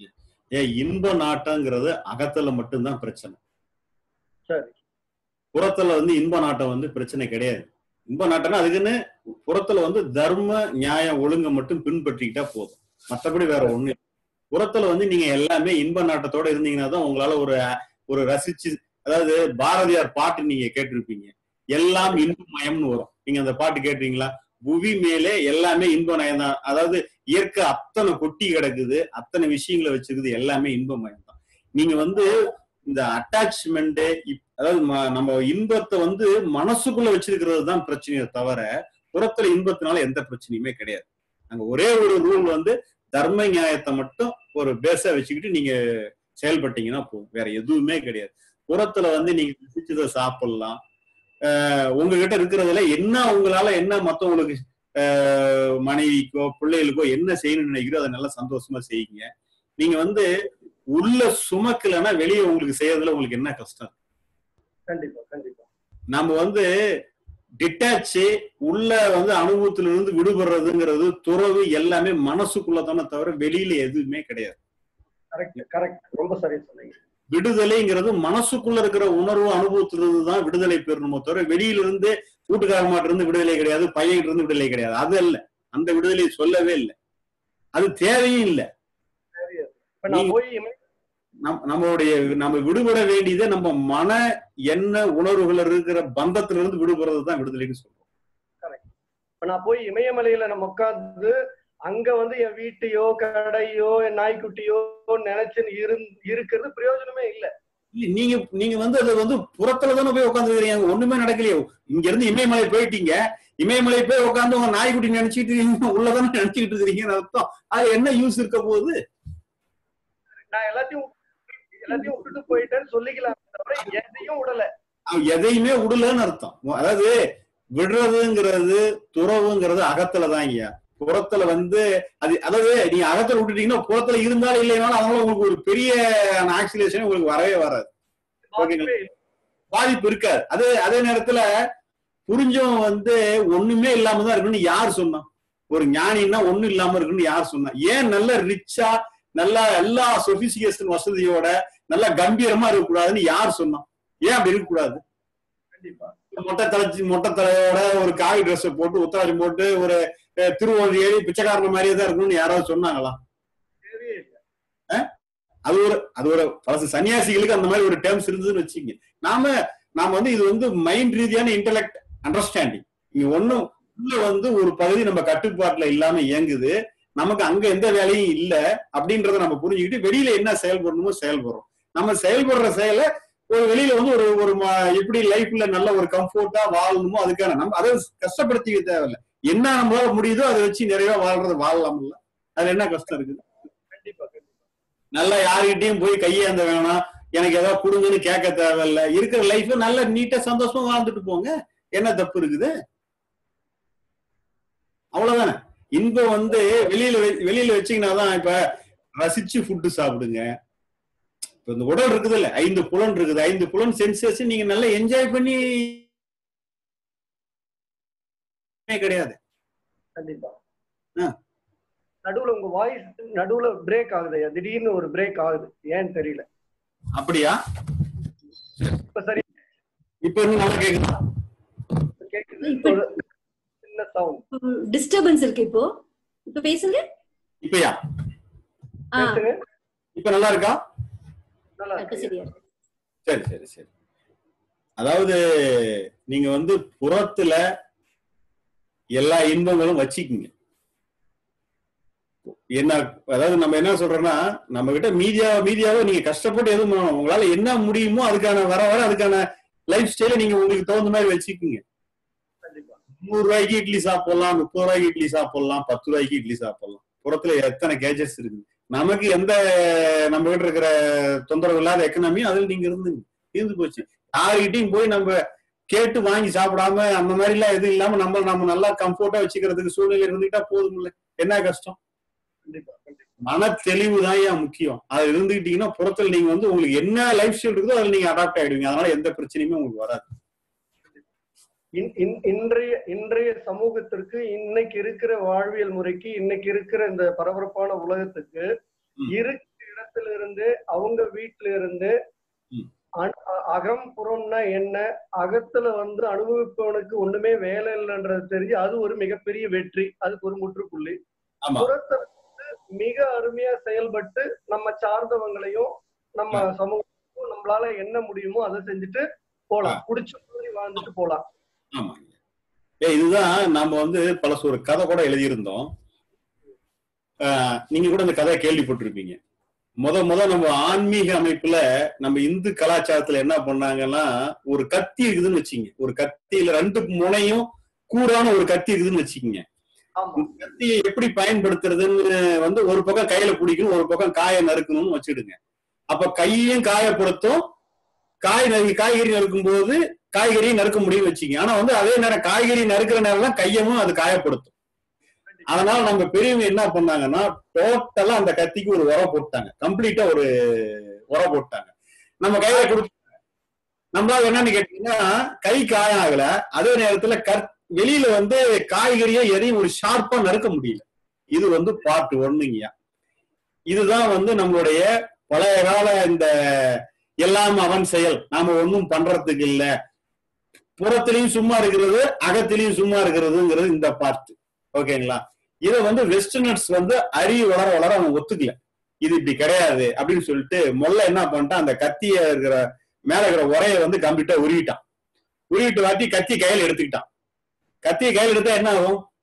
ஏ இன்ப நாட்டங்கிறது அகத்துல மட்டும்தான் பிரச்சனை சரி புறத்துல வந்து இன்ப நாட்டம் வந்து பிரச்சனை கிடையாது இன்ப நாட்டம்னா அதுக்குன்னு புறத்துல வந்து தர்ம நியாயம் ஒழுங்க மட்டும் பின்பற்றிக்கிட்டா போதும் மத்தபடி வேற ஒண்ணு இல்ல. புறத்துல வந்து நீங்க எல்லாமே இன்ப நாட்டத்தோட இருந்தீங்கன்னா தான் உங்களால ஒரு ஒரு ரசிச்சு அதாவது பாரதியார் பாட்டு நீங்க கேட்டிருப்பீங்க எல்லாம் இன்பமயம்னு வரும் நீங்க அந்த பாட்டு கேட்டீங்களா புவி மேலே எல்லாமே இன்ப நயம் தான் அதாவது இயற்கை அத்தனை கொட்டி கிடக்குது அத்தனை விஷயங்களை வச்சிருக்குது எல்லாமே இன்பமயம் தான் நீங்க வந்து இந்த அட்டாச்மெண்ட் அதாவது ம- நம்ம இன்பத்தை வந்து மனசுக்குள்ள வச்சிருக்கிறது தான் பிரச்சனையே தவிர புறத்துல இன்பத்தினால எந்த பிரச்சனையுமே கிடையாது அங்க ஒரே ஒரு ரூல் வந்து தர்ம நியாயத்தை மட்டும் ஒரு பேஸா வச்சுக்கிட்டு நீங்க செயல்பட்டீங்கன்னா போதும் வேற எதுவுமே கிடையாது புறத்துல வந்து நீங்க ருசிச்சதை சாப்பிடலாம் ஆஹ் உங்ககிட்ட இருக்கிறதுல என்ன உங்களால என்ன மத்தவங்களுக்கு ஆஹ் மனைவிக்கோ பிள்ளைகளுக்கோ என்ன செய்யணும்னு நினைக்கிறோ அதை நல்லா சந்தோஷமா செய்யுங்க நீங்க வந்து உள்ள சுமக்கலைன்னா வெளியே உங்களுக்கு செய்யறதுல உங்களுக்கு என்ன கஷ்டம் கண்டிப்பா கண்டிப்பா நம்ம வந்து டிட்டாச்சு உள்ள வந்து அனுபவத்துல இருந்து விடுபடுறதுங்கிறது துறவு எல்லாமே மனசுக்குள்ள தானே தவிர வெளியில எதுவுமே கிடையாது கரெக்ட் கரெக்ட் ரொம்ப சரியா சொன்னீங்க விடுதலைங்கிறது மனசுக்குள்ள இருக்கிற உணர்வு அனுபவத்திலிருந்து தான் விடுதலை பெறணுமோ தவிர வெளியில இருந்து வீட்டுக்காரமாட்ட இருந்து விடுதலை கிடையாது பையன் இருந்து விடுதலை கிடையாது அது அல்ல அந்த விடுதலையை சொல்லவே இல்லை அது தேவையும் இல்லை இப்ப நான் நீங்க- போய் இமய- நம் நம்மளுடைய நம்ம விடுபட வேண்டியதை நம்ம மன எண்ண உணர்வுகள் இருக்கிற பந்தத்துல இருந்து விடுபடுறது தான் விடுதலைன்னு சொல்றோம் இப்ப நான் போய் இமயமலையில நம்ம உட்கார்ந்து அங்க வந்து என் வீட்டையோ கடையோ என் நாய்க்குட்டியோ நினைச்சுன்னு இரு இருக்கிறது பிரயோஜனமே இல்ல இல்ல, நீங்க நீங்க வந்து அது வந்து புறத்துல தானே போய் உட்காந்துருக்கீங்க ஒண்ணுமே நடக்கலையே இங்க இருந்து இமயமலை போயிட்டீங்க இமயமலை போய் உட்காந்து உங்க நாய்க்குட்டி நினைச்சிட்டு இருக்கீங்க உள்ளதானே நினைச்சுக்கிட்டு இருக்கிறீங்கன்னு அர்த்தம் அது என்ன யூஸ் இருக்க போகுது நான் எல்லாத்தையும் எல்லாத்தையும் விட்டுட்டு போயிட்டேன்னு சொல்லிக்கலாம் தவிர எதையும் விடல அவன் எதையுமே விடலன்னு அர்த்தம் அதாவது விடுறதுங்கிறது துறவுங்கிறது அகத்துலதான் ஐயா புறத்துல வந்து அது அதாவது நீங்க அகத்துல விட்டுட்டீங்கன்னா புறத்துல இருந்தாலும் இல்லைனாலும் அதனால உங்களுக்கு ஒரு பெரிய ஆக்சிலேஷன் உங்களுக்கு வரவே வராது பாதிப்பே இல்ல. பாதிப்பு இருக்காது அதே அதே நேரத்துல புரிஞ்சவன் வந்து ஒண்ணுமே இல்லாம தான் இருக்குன்னு யார் சொன்னா ஒரு ஞானின்னா ஒண்ணும் இல்லாம இருக்குன்னு யார் சொன்னா ஏன் நல்ல ரிச்சா நல்லா எல்லா சொபிசிகேஷன் வசதியோட நல்லா கம்பீரமா இருக்கக்கூடாதுன்னு யார் சொன்னா ஏன் அப்படி இருக்கக்கூடாது கண்டிப்பா மொட்டை தலைச்சு மொட்டை தலையோட ஒரு காவி ட்ரெஸ் போட்டு உத்தராட்சி போட்டு ஒரு அஹ், திருவள்ளி ஏறி பிச்சைக்காரன மாதிரியே தான் இருக்கணும்னு யாராவது சொன்னாங்களா தேவையே இல்ல அது ஒரு அது ஒரு பல சன்னியாசிகளுக்கு அந்த மாதிரி ஒரு டேர்ம்ஸ் இருந்ததுன்னு வச்சுக்கோங்க நாம நாம வந்து இது வந்து மைண்ட் ரீதியான இன்டலெக்ட் அண்டர்ஸ்டாண்டிங் இங்க ஒண்ணும் உள்ள வந்து ஒரு பகுதி நம்ம கட்டுப்பாட்டுல இல்லாம இயங்குது நமக்கு அங்க எந்த வேலையும் இல்ல அப்படின்றத நம்ம புரிஞ்சுக்கிட்டு வெளியில என்ன செயல்படணுமோ செயல்படுறோம் நம்ம செயல்படுற செயலை ஒரு வெளியில வந்து ஒரு ஒரு ம- எப்படி லைஃப்ல நல்ல ஒரு கம்ஃபர்ட்டா வாழணுமோ அதுக்கான நம்ம அதை கஷ்டப்படுத்திக்க தேவையில்ல என்ன நம்மளால முடியுதோ அதை வச்சு நிறைய வாழ்றது வாழலாம்ல அதுல என்ன கஷ்டம் இருக்குது கண்டிப்பா கண்டிப்பா நல்லா யாருகிட்டயும் போய் கையேந்த வேணாம் எனக்கு ஏதாவது கொடுங்கன்னு கேட்க தேவையில்ல இருக்கிற லைஃப் நல்லா நீட்டா சந்தோஷமா வாழ்ந்துட்டு போங்க என்ன தப்பு இருக்குது அவ்வளவுதானே இன்பம் வந்து வெளியில வெ- வெளியில வச்சீங்கன்னா தான் இப்ப ரசிச்சு ஃபுட்டு சாப்பிடுங்க இப்ப இந்த உடல் இருக்குது இல்ல ஐந்து புலன் இருக்குது ஐந்து புலன் சென்சேஷன் நீங்க நல்லா என்ஜாய் பண்ணி கிடையாது கண்டிப்பா ஆ. நடுவுல உங்க வாய்ஸ் நடுவுல பிரேக் ஆகுது திடீர்னு ஒரு பிரேக் ஆகுது ஏன்னு தெரியல அப்படியா இப்ப சரி இப்ப இன்னும் நல்லா கேக்குதா கேக்குது இப்ப- ஒரு சின்ன சவுண்ட் டிஸ்டர்பன்ஸ் இருக்கு இப்போ இப்ப பேசுங்க இப்பயா ஆ பேசுங்க இப்ப நல்லா இருக்கா நல்லா இப்ப இருக்கு சரியா இருக்கு. சரி சரி சரி அதாவது நீங்க வந்து புறத்துல எல்லா இன்பங்களும் வச்சுக்கிங்க என்ன அதாவது நம்ம என்ன சொல்றோம்னா நம்ம கிட்ட மீடியா மீடியாவை நீங்க கஷ்டப்பட்டு எதுவும் பண்ணணும் உங்களால என்ன முடியுமோ அதுக்கான வர வர அதுக்கான லைஃப் ஸ்டைல நீங்க உங்களுக்கு தகுந்த மாதிரி வச்சுக்கோங்க கண்டிப்பா நூறு ரூபாய்க்கு இட்லி சாப்பிடலாம் முப்பது ரூபாய்க்கு இட்லி சாப்பிடலாம் பத்து ரூபாய்க்கு இட்லி சாப்பிடலாம் புறத்துல எத்தனை கேஜெட்ஸ் இருக்கு நமக்கு எந்த நம்ம கிட்ட இருக்கிற தொந்தரவு இல்லாத எக்கனாமி அதில் நீங்க இருந்து இருந்து போச்சு யாருகிட்டயும் போய் நம்ம கேட்டு வாங்கி சாப்பிடாம அந்த மாதிரி எல்லாம் எதுவும் இல்லாம நம்ம நம்ம நல்லா கம்ஃபர்ட்டா வச்சுக்கிறதுக்கு சூழ்நிலை இருந்துட்டா போதும்ல என்ன கஷ்டம் கண்டிப்பா கண்டிப்பா மன தெளிவு தான் ஏன் முக்கியம் அது இருந்துகிட்டீங்கன்னா புறத்துல நீங்க வந்து உங்களுக்கு என்ன லைஃப் ஸ்டைல் இருக்குதோ அதுல நீங்க அடாப்ட் ஆயிடுவீங்க அதனால எந்த பிரச்சனையுமே உங்களுக்கு வராது இன்- இன்- இன்றைய இன்றைய சமூகத்திற்கு இன்னைக்கு இருக்கிற வாழ்வியல் முறைக்கு இன்னைக்கு இருக்கிற இந்த பரபரப்பான உலகத்துக்கு ம். இருக்கிற இடத்துல இருந்து அவங்க வீட்டுல இருந்து ம். அ- அ- அகம் புறம்னா என்ன அகத்துல வந்து அனுபவிப்பவனுக்கு ஒண்ணுமே வேலை இல்லைன்றது தெரிஞ்சு அது ஒரு மிகப்பெரிய வெற்றி அதுக்கு ஒரு முற்றுப்புள்ளி ஆமா புறத்துல வந்து மிக அருமையா செயல்பட்டு நம்ம சார்ந்தவங்களையும் நம்ம சமூகத்துக்கும் நம்மளால என்ன முடியுமோ அதை செஞ்சுட்டு போலாம் குடிச்ச மாதிரி வாழ்ந்துட்டு போலாம் ஆமாங்க ஏ இதுதான் நாம வந்து பல ஒரு கதை கூட எழுதியிருந்தோம் ஆஹ் நீங்க கூட இந்த கதையை கேள்விப்பட்டிருப்பீங்க முத முத நம்ம ஆன்மீக அமைப்புல நம்ம இந்து கலாச்சாரத்துல என்ன பண்ணாங்கன்னா ஒரு கத்தி இருக்குதுன்னு வச்சுங்க ஒரு கத்தியில ரெண்டு முனையும் கூரான ஒரு கத்தி இருக்குதுன்னு வச்சுக்கோங்க ஆமா இந்த கத்தியை எப்படி பயன்படுத்துறதுன்னு வந்து ஒரு பக்கம் கையில பிடிக்கணும் ஒரு பக்கம் காயை நறுக்கணும்னு வச்சுடுங்க அப்ப கையையும் காயப்படுத்தும் காய் நறுக்கி காய்கறி நறுக்கும் போது காய்கறியை நறுக்க முடியும் வச்சுங்க ஆனா வந்து அதே நேரம் காய்கறி நறுக்கிற நேரம் தான் கையமும் அது காயப்படுத்தும் அதனால நம்ம பெரியவங்க என்ன பண்ணாங்கன்னா டோட்டலா அந்த கத்திக்கு ஒரு உரம் போட்டாங்க கம்ப்ளீட்டா ஒரு உரம் போட்டாங்க நம்ம கையில கொடுத்து நம்மளால என்னன்னு கேட்டீங்கன்னா கை காயம் ஆகல அதே நேரத்துல கற் வெளியில வந்து காய்கறியை எதையும் ஒரு ஷார்ப்பா நறுக்க முடியல இது வந்து பார்ட் ஒண்ணுங்கய்யா இதுதான் வந்து நம்மளுடைய பழைய கால இந்த எல்லாம் அவன் செயல் நாம ஒண்ணும் பண்றதுக்கு இல்ல புறத்திலையும் சும்மா இருக்கிறது அகத்திலையும் சும்மா இருக்கிறதுங்கிறது இந்த பார்ட் ஓகேங்களா இதை வந்து வெஸ்டர்னர்ஸ் வந்து அறிவு வளர வளர அவன் ஒத்துக்கல இது இப்படி கிடையாது அப்படின்னு சொல்லிட்டு மொல்ல என்ன பண்ணிட்டான் அந்த கத்திய இருக்கிற மேல இருக்கிற உரைய வந்து கம்ப்ளீட்டா உருவிட்டான் உருவிட்டு வாட்டி கத்தி கையில எடுத்துக்கிட்டான் கத்தியை கையில எடுத்தா என்ன ஆகும்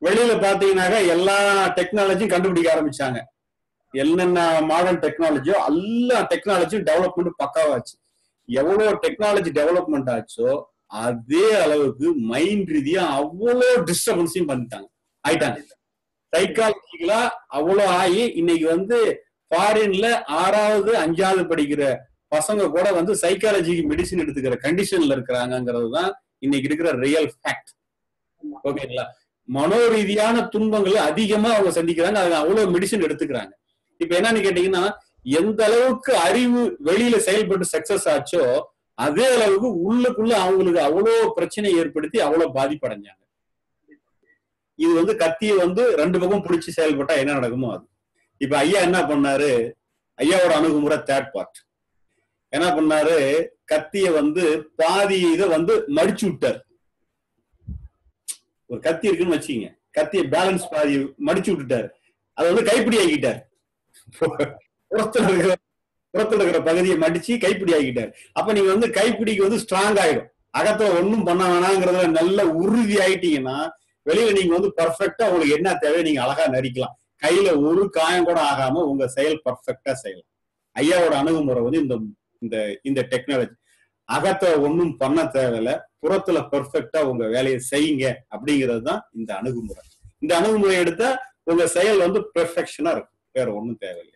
வெளியில பாத்தீங்கன்னாக்கா எல்லா டெக்னாலஜியும் கண்டுபிடிக்க ஆரம்பிச்சாங்க என்னென்ன மாடர்ன் டெக்னாலஜியோ எல்லா டெக்னாலஜியும் டெவலப்மெண்ட் பக்காவாச்சு எவ்வளவு டெக்னாலஜி டெவலப்மெண்ட் ஆச்சோ அதே அளவுக்கு மைண்ட் ரீதியா அவ்வளோ டிஸ்டர்பன்ஸையும் பண்ணிட்டாங்க ஆயிட்டாங்க சைக்காலஜிக்கலா அவ்வளோ ஆகி இன்னைக்கு வந்து ஃபாரின்ல ஆறாவது அஞ்சாவது படிக்கிற பசங்க கூட வந்து சைக்காலஜிக்கு மெடிசின் எடுத்துக்கிற கண்டிஷன்ல இருக்கிறாங்கிறது தான் இன்னைக்கு இருக்கிற ரியல் ஃபேக்ட் ஓகேங்களா மனோ ரீதியான துன்பங்கள் அதிகமா அவங்க சந்திக்கிறாங்க அது அவ்வளவு மெடிசின் எடுத்துக்கிறாங்க இப்ப என்னன்னு கேட்டீங்கன்னா எந்த அளவுக்கு அறிவு வெளியில செயல்பட்டு சக்சஸ் ஆச்சோ அதே அளவுக்கு உள்ளுக்குள்ள அவங்களுக்கு அவ்வளவு பிரச்சனை ஏற்படுத்தி அவ்வளவு பாதிப்படைஞ்சாங்க இது வந்து கத்தியை வந்து ரெண்டு பக்கம் பிடிச்சி செயல்பட்டா என்ன நடக்குமோ அது இப்ப ஐயா என்ன பண்ணாரு ஐயாவோட அணுகுமுறை தேர்ட் பார்ட் என்ன பண்ணாரு கத்திய வந்து பாதி இதை வந்து மடிச்சு விட்டார் ஒரு கத்தி இருக்குன்னு வச்சுங்க கத்திய பேலன்ஸ் பாதி மடிச்சு விட்டுட்டாரு அதை வந்து கைப்பிடி ஆக்கிட்டார் புறத்துல இருக்கிற புறத்துல இருக்கிற பகுதியை மடிச்சு கைப்பிடி ஆக்கிட்டார் அப்ப நீங்க வந்து கைப்பிடிக்கு வந்து ஸ்ட்ராங் ஆயிடும் அகத்துல ஒண்ணும் பண்ண வேணாங்கிறதுல நல்ல உறுதி ஆயிட்டீங்கன்னா வெளியில நீங்க வந்து பர்ஃபெக்டா உங்களுக்கு என்ன தேவை நீங்க அழகா நடிக்கலாம் கையில ஒரு காயம் கூட ஆகாம உங்க செயல் பர்ஃபெக்டா செய்யலாம் ஐயாவோட அணுகுமுறை வந்து இந்த இந்த இந்த டெக்னாலஜி அகத்தை ஒன்றும் பண்ண தேவையில்ல புறத்துல பெர்ஃபெக்டா உங்க வேலையை செய்யுங்க அப்படிங்கிறது தான் இந்த அணுகுமுறை இந்த அணுகுமுறை எடுத்தா உங்க செயல் வந்து பெர்ஃபெக்ஷனா இருக்கும் வேற ஒண்ணும் தேவையில்லை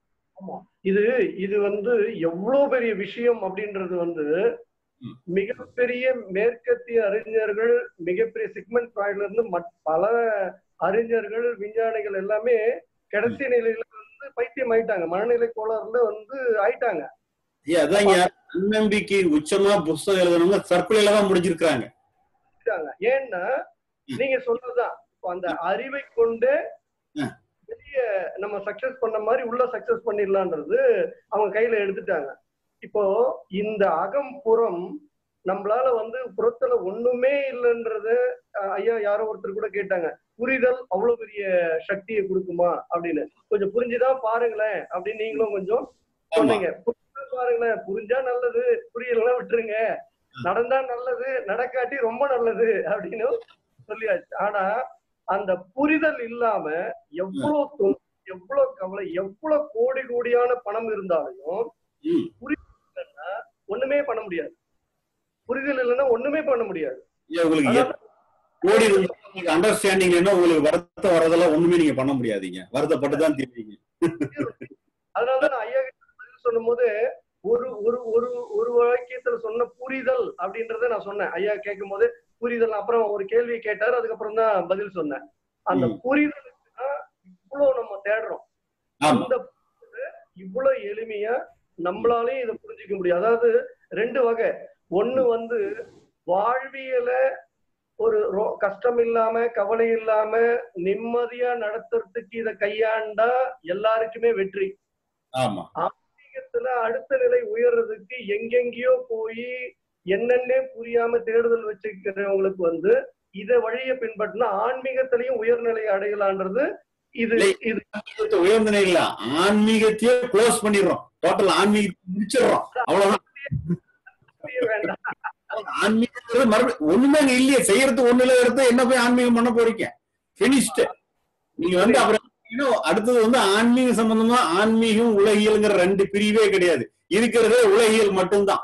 இது இது வந்து எவ்வளவு பெரிய விஷயம் அப்படின்றது வந்து ம். மிகப்பெரிய மேற்கத்திய அறிஞர்கள் மிகப்பெரிய சிக்மெண்ட் பாயிண்ட்ல இருந்து மத்- பல அறிஞர்கள் விஞ்ஞானிகள் எல்லாமே கடைசி நிலையில வந்து பைத்தியம் ஆயிட்டாங்க மனநிலை கோளாறுல வந்து ஆயிட்டாங்க ஐயா அதான் ஐயா, தன்னம்பிக்கை உச்சமா புஸ்தகம் எழுதணுங்க தற்கொலையில தான் முடிஞ்சிருக்காங்க ஆயிட்டாங்க. ஏன்னா நீங்க சொல்றதுதான் இப்ப அந்த அறிவை கொண்டு ம். வெளிய நம்ம சக்சஸ் பண்ண மாதிரி உள்ள சக்சஸ் பண்ணிடலான்றது அவங்க கையில எடுத்துட்டாங்க இப்போ இந்த அகம் புறம் நம்மளால வந்து புறத்துல ஒண்ணுமே இல்லைன்றத அஹ், ஐயா யாரோ ஒருத்தர் கூட கேட்டாங்க புரிதல் அவ்வளவு பெரிய சக்தியை கொடுக்குமா அப்படின்னு கொஞ்சம் புரிஞ்சுதான் பாருங்களேன் அப்படின்னு நீங்களும் கொஞ்சம் ஆமா சொன்னீங்க புரிஞ்சா பாருங்களேன் புரிஞ்சா நல்லது புரியலன்னா விட்டுருங்க நடந்தா நல்லது நடக்காட்டி ரொம்ப நல்லது அப்படின்னு சொல்லியாச்சு ஆனா அந்த புரிதல் இல்லாம எவ்வளவு தொ- எவ்வளவு கவலை எவ்வளவு கோடி கோடியான பணம் இருந்தாலும் ம். இல்லைன்னா ஒண்ணுமே பண்ண முடியாது புரிதல் இல்லைன்னா ஒண்ணுமே பண்ண முடியாது ஐயா, உங்களுக்கு அதாவது கோடி உங்களுக்கு அண்டர்ஸ்டாண்டிங் இல்லைன்னா உங்களுக்கு வருத்தம் வரதெல்லாம் ஒண்ணுமே நீங்க பண்ண முடியாதீங்க வருத்தப்பட்டு தான் தீர்வீங்க அதனாலதான் நான் ஐயா கிட்ட பதில் சொல்லும் போது ஒரு ஒரு ஒரு ஒரு வாக்கியத்துல சொன்ன புரிதல் அப்படின்றத நான் சொன்னேன் ஐயா கேட்கும் போது புரிதல் அப்புறம் ஒரு கேள்வி கேட்டாரு அதுக்கப்புறம் தான் பதில் சொன்னேன் அந்த ம். புரிதலுக்கு தான் இவ்வளவு நம்ம தேடுறோம் ஆமா அந்த புரிதலை இவ்வளவு எளிமையா நம்மளாலையும் இதை புரிஞ்சுக்க முடியும் அதாவது ரெண்டு வகை ஒண்ணு வந்து வாழ்வியல ஒரு ரொ- கஷ்டம் இல்லாம கவலை இல்லாம நிம்மதியா நடத்துறதுக்கு இதை கையாண்டா எல்லாருக்குமே வெற்றி ஆமா ஆன்மீகத்துல அடுத்த நிலை உயர்றதுக்கு எங்கெங்கேயோ போய் என்னன்னே புரியாம தேடுதல் வச்சுக்கிறவங்களுக்கு வந்து இத வழிய பின்பற்றினா ஆன்மீகத்திலையும் உயர்நிலை அடையலான்றது இது இல்லை. இது ஆன்மீகத்தை உயர்ந்த நிலையில ஆன்மீகத்தையே க்ளோஸ் பண்ணிடுறோம் டோட்டல் ஆன்மீகத்தை முடிச்சிடுறோம் அவ்வளவுதான் புரிய வேண்டாம் ஆன்மீகங்கிறது மறுபடியும் ஒண்ணுமே அங்க இல்லையே செய்யறது ஒண்ணு இல்ல எடுத்து என்ன போய் ஆன்மீகம் பண்ண போறீங்க பினிஷ்டு நீங்க வந்து அப்புறம் இன்னும் அடுத்தது வந்து ஆன்மீக சம்பந்தமா ஆன்மீகம் உலகியல்ங்கிற ரெண்டு பிரிவே கிடையாது இருக்கிறதே உலகியல் மட்டும்தான்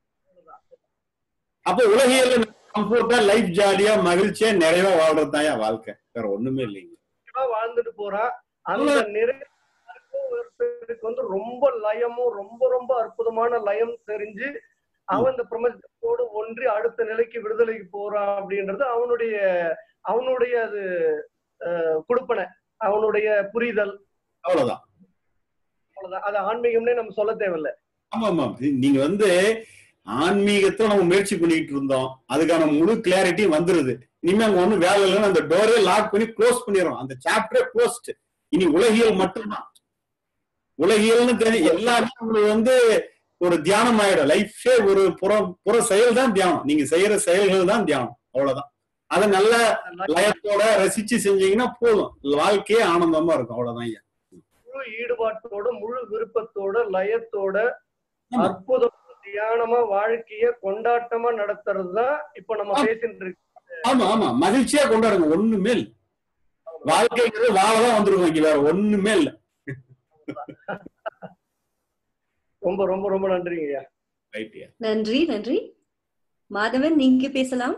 அப்ப உலகியல் கம்ஃபர்ட்டா லைஃப் ஜாலியா மகிழ்ச்சியா நிறைவா வாழ்றது தான் வாழ்க்கை வேற ஒண்ணுமே இல்லைங்க நிறைவா வாழ்ந்துட்டு போறான் அந்த நிறைவு ஒருத்தருக்கு வந்து ரொம்ப லயமும் ரொம்ப ரொம்ப அற்புதமான லயம் தெரிஞ்சு அவன் இந்த பிரபஞ்சத்தோடு ஒன்றி அடுத்த நிலைக்கு விடுதலைக்கு போறான் அப்படின்றது அவனுடைய அவனுடைய அது அஹ், கொடுப்பனை அவனுடைய புரிதல் அவ்வளவுதான் அவ்வளவுதான் அது ஆன்மீகம்னே நம்ம சொல்ல தேவையில்ல ஆமா ஆமா நீங்க வந்து ஆன்மீகத்தை நம்ம முயற்சி பண்ணிட்டு இருந்தோம் அதுக்கான முழு கிளாரிட்டி வந்துருது இனிமே அங்க ஒண்ணும் வேலை இல்லைன்னு அந்த டோரே லாக் பண்ணி க்ளோஸ் பண்ணிடுறோம் அந்த சாப்டரே க்ளோஸ்ட் இனி உலகியல் மட்டும்தான் உலகியல்னு தெரியும் எல்லாமே உங்களுக்கு வந்து ஒரு தியானம் ஆயிடும் லைஃபே ஒரு புற புற செயல் தான் தியானம் நீங்க செய்யற செயல்கள் தான் தியானம் அவ்வளவுதான் அதை நல்ல லயத்தோட ரசிச்சு செஞ்சீங்கன்னா போதும் வாழ்க்கையே ஆனந்தமா இருக்கும் அவ்வளவுதான் ஐயா முழு ஈடுபாட்டோட முழு விருப்பத்தோட லயத்தோட ஆமா. அற்புதம் தியானமா வாழ்க்கைய கொண்டாட்டமா நடத்துறது தான் இப்ப நம்ம ஆமா. பேசிட்டு இருக்கோம் ஆமா ஆமா மகிழ்ச்சியா கொண்டாடுங்க ஒண்ணுமே இல்ல வாழ்க்கைங்கிறது வாழதான் வந்திருக்கும் இங்க வேற ஒண்ணுமே இல்ல ரொம்ப ரொம்ப ரொம்ப நன்றிங்க ஐயா ரைட்யா நன்றி நன்றி மாதவன் நீங்க பேசலாம்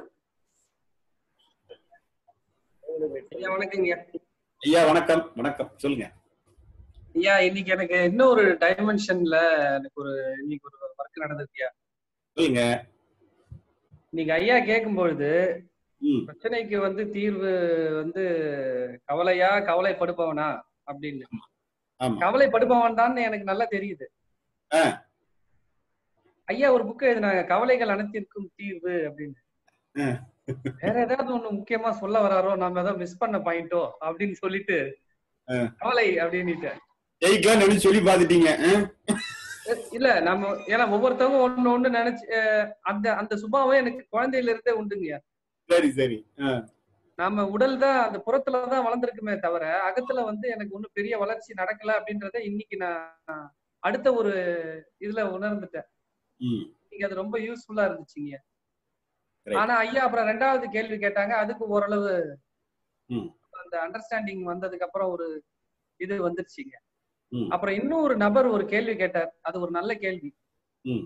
ஐயா வணக்கங்க ஐயா வணக்கம் வணக்கம் சொல்லுங்க ஐயா இன்னைக்கு எனக்கு இன்னொரு டைமென்ஷன்ல எனக்கு ஒரு இன்னைக்கு ஒரு ஒர்க் நடந்திருக்குயா சொல்லுங்க இன்னைக்கு ஐயா கேட்கும்பொழுது ம் பிரச்சனைக்கு வந்து தீர்வு வந்து கவலையா கவலைப்படுபவனா அப்படின்னு ஆமா கவலைப்படுபவன் தான் எனக்கு நல்லா தெரியுது ஆ. ஐயா ஒரு புக் எழுதினாங்க கவலைகள் அனைத்திற்கும் தீர்வு அப்படின்னு ஆ. வேற ஏதாவது ஒண்ணு முக்கியமா சொல்ல வராரோ நாம ஏதோ மிஸ் பண்ண பாயிண்டோ அப்படின்னு சொல்லிட்டு ஆ. கவலை அப்படின்னுட்டு ஜெயிக்கலாம் நினைச்சு சொல்லி பாத்துட்டீங்க ஆ? இல்ல நம்ம ஏன்னா ஒவ்வொருத்தவங்க ஒண்ணு ஒண்ணு நினைச்சு அஹ் அந்த அந்த சுபாவம் எனக்கு குழந்தையில இருந்தே உண்டுங்க சரி சரி ஆ. நம்ம உடல் தான் அந்த புறத்துல தான் வளர்ந்துருக்குமே தவிர அகத்துல வந்து எனக்கு ஒண்ணும் பெரிய வளர்ச்சி நடக்கல அப்படின்றத இன்னைக்கு நான் அடுத்த ஒரு இதுல உணர்ந்துட்டேன் ம் இன்னைக்கு அது ரொம்ப யூஸ்ஃபுல்லா இருந்துச்சுங்க Right. ஆனா ஐயா அப்புறம் ரெண்டாவது கேள்வி கேட்டாங்க அதுக்கு ஓரளவு ம். அந்த அண்டர்ஸ்டாண்டிங் வந்ததுக்கு அப்புறம் ஒரு இது வந்துருச்சுங்க ம். அப்புறம் இன்னும் ஒரு நபர் ஒரு கேள்வி கேட்டார் அது ஒரு நல்ல கேள்வி ம்.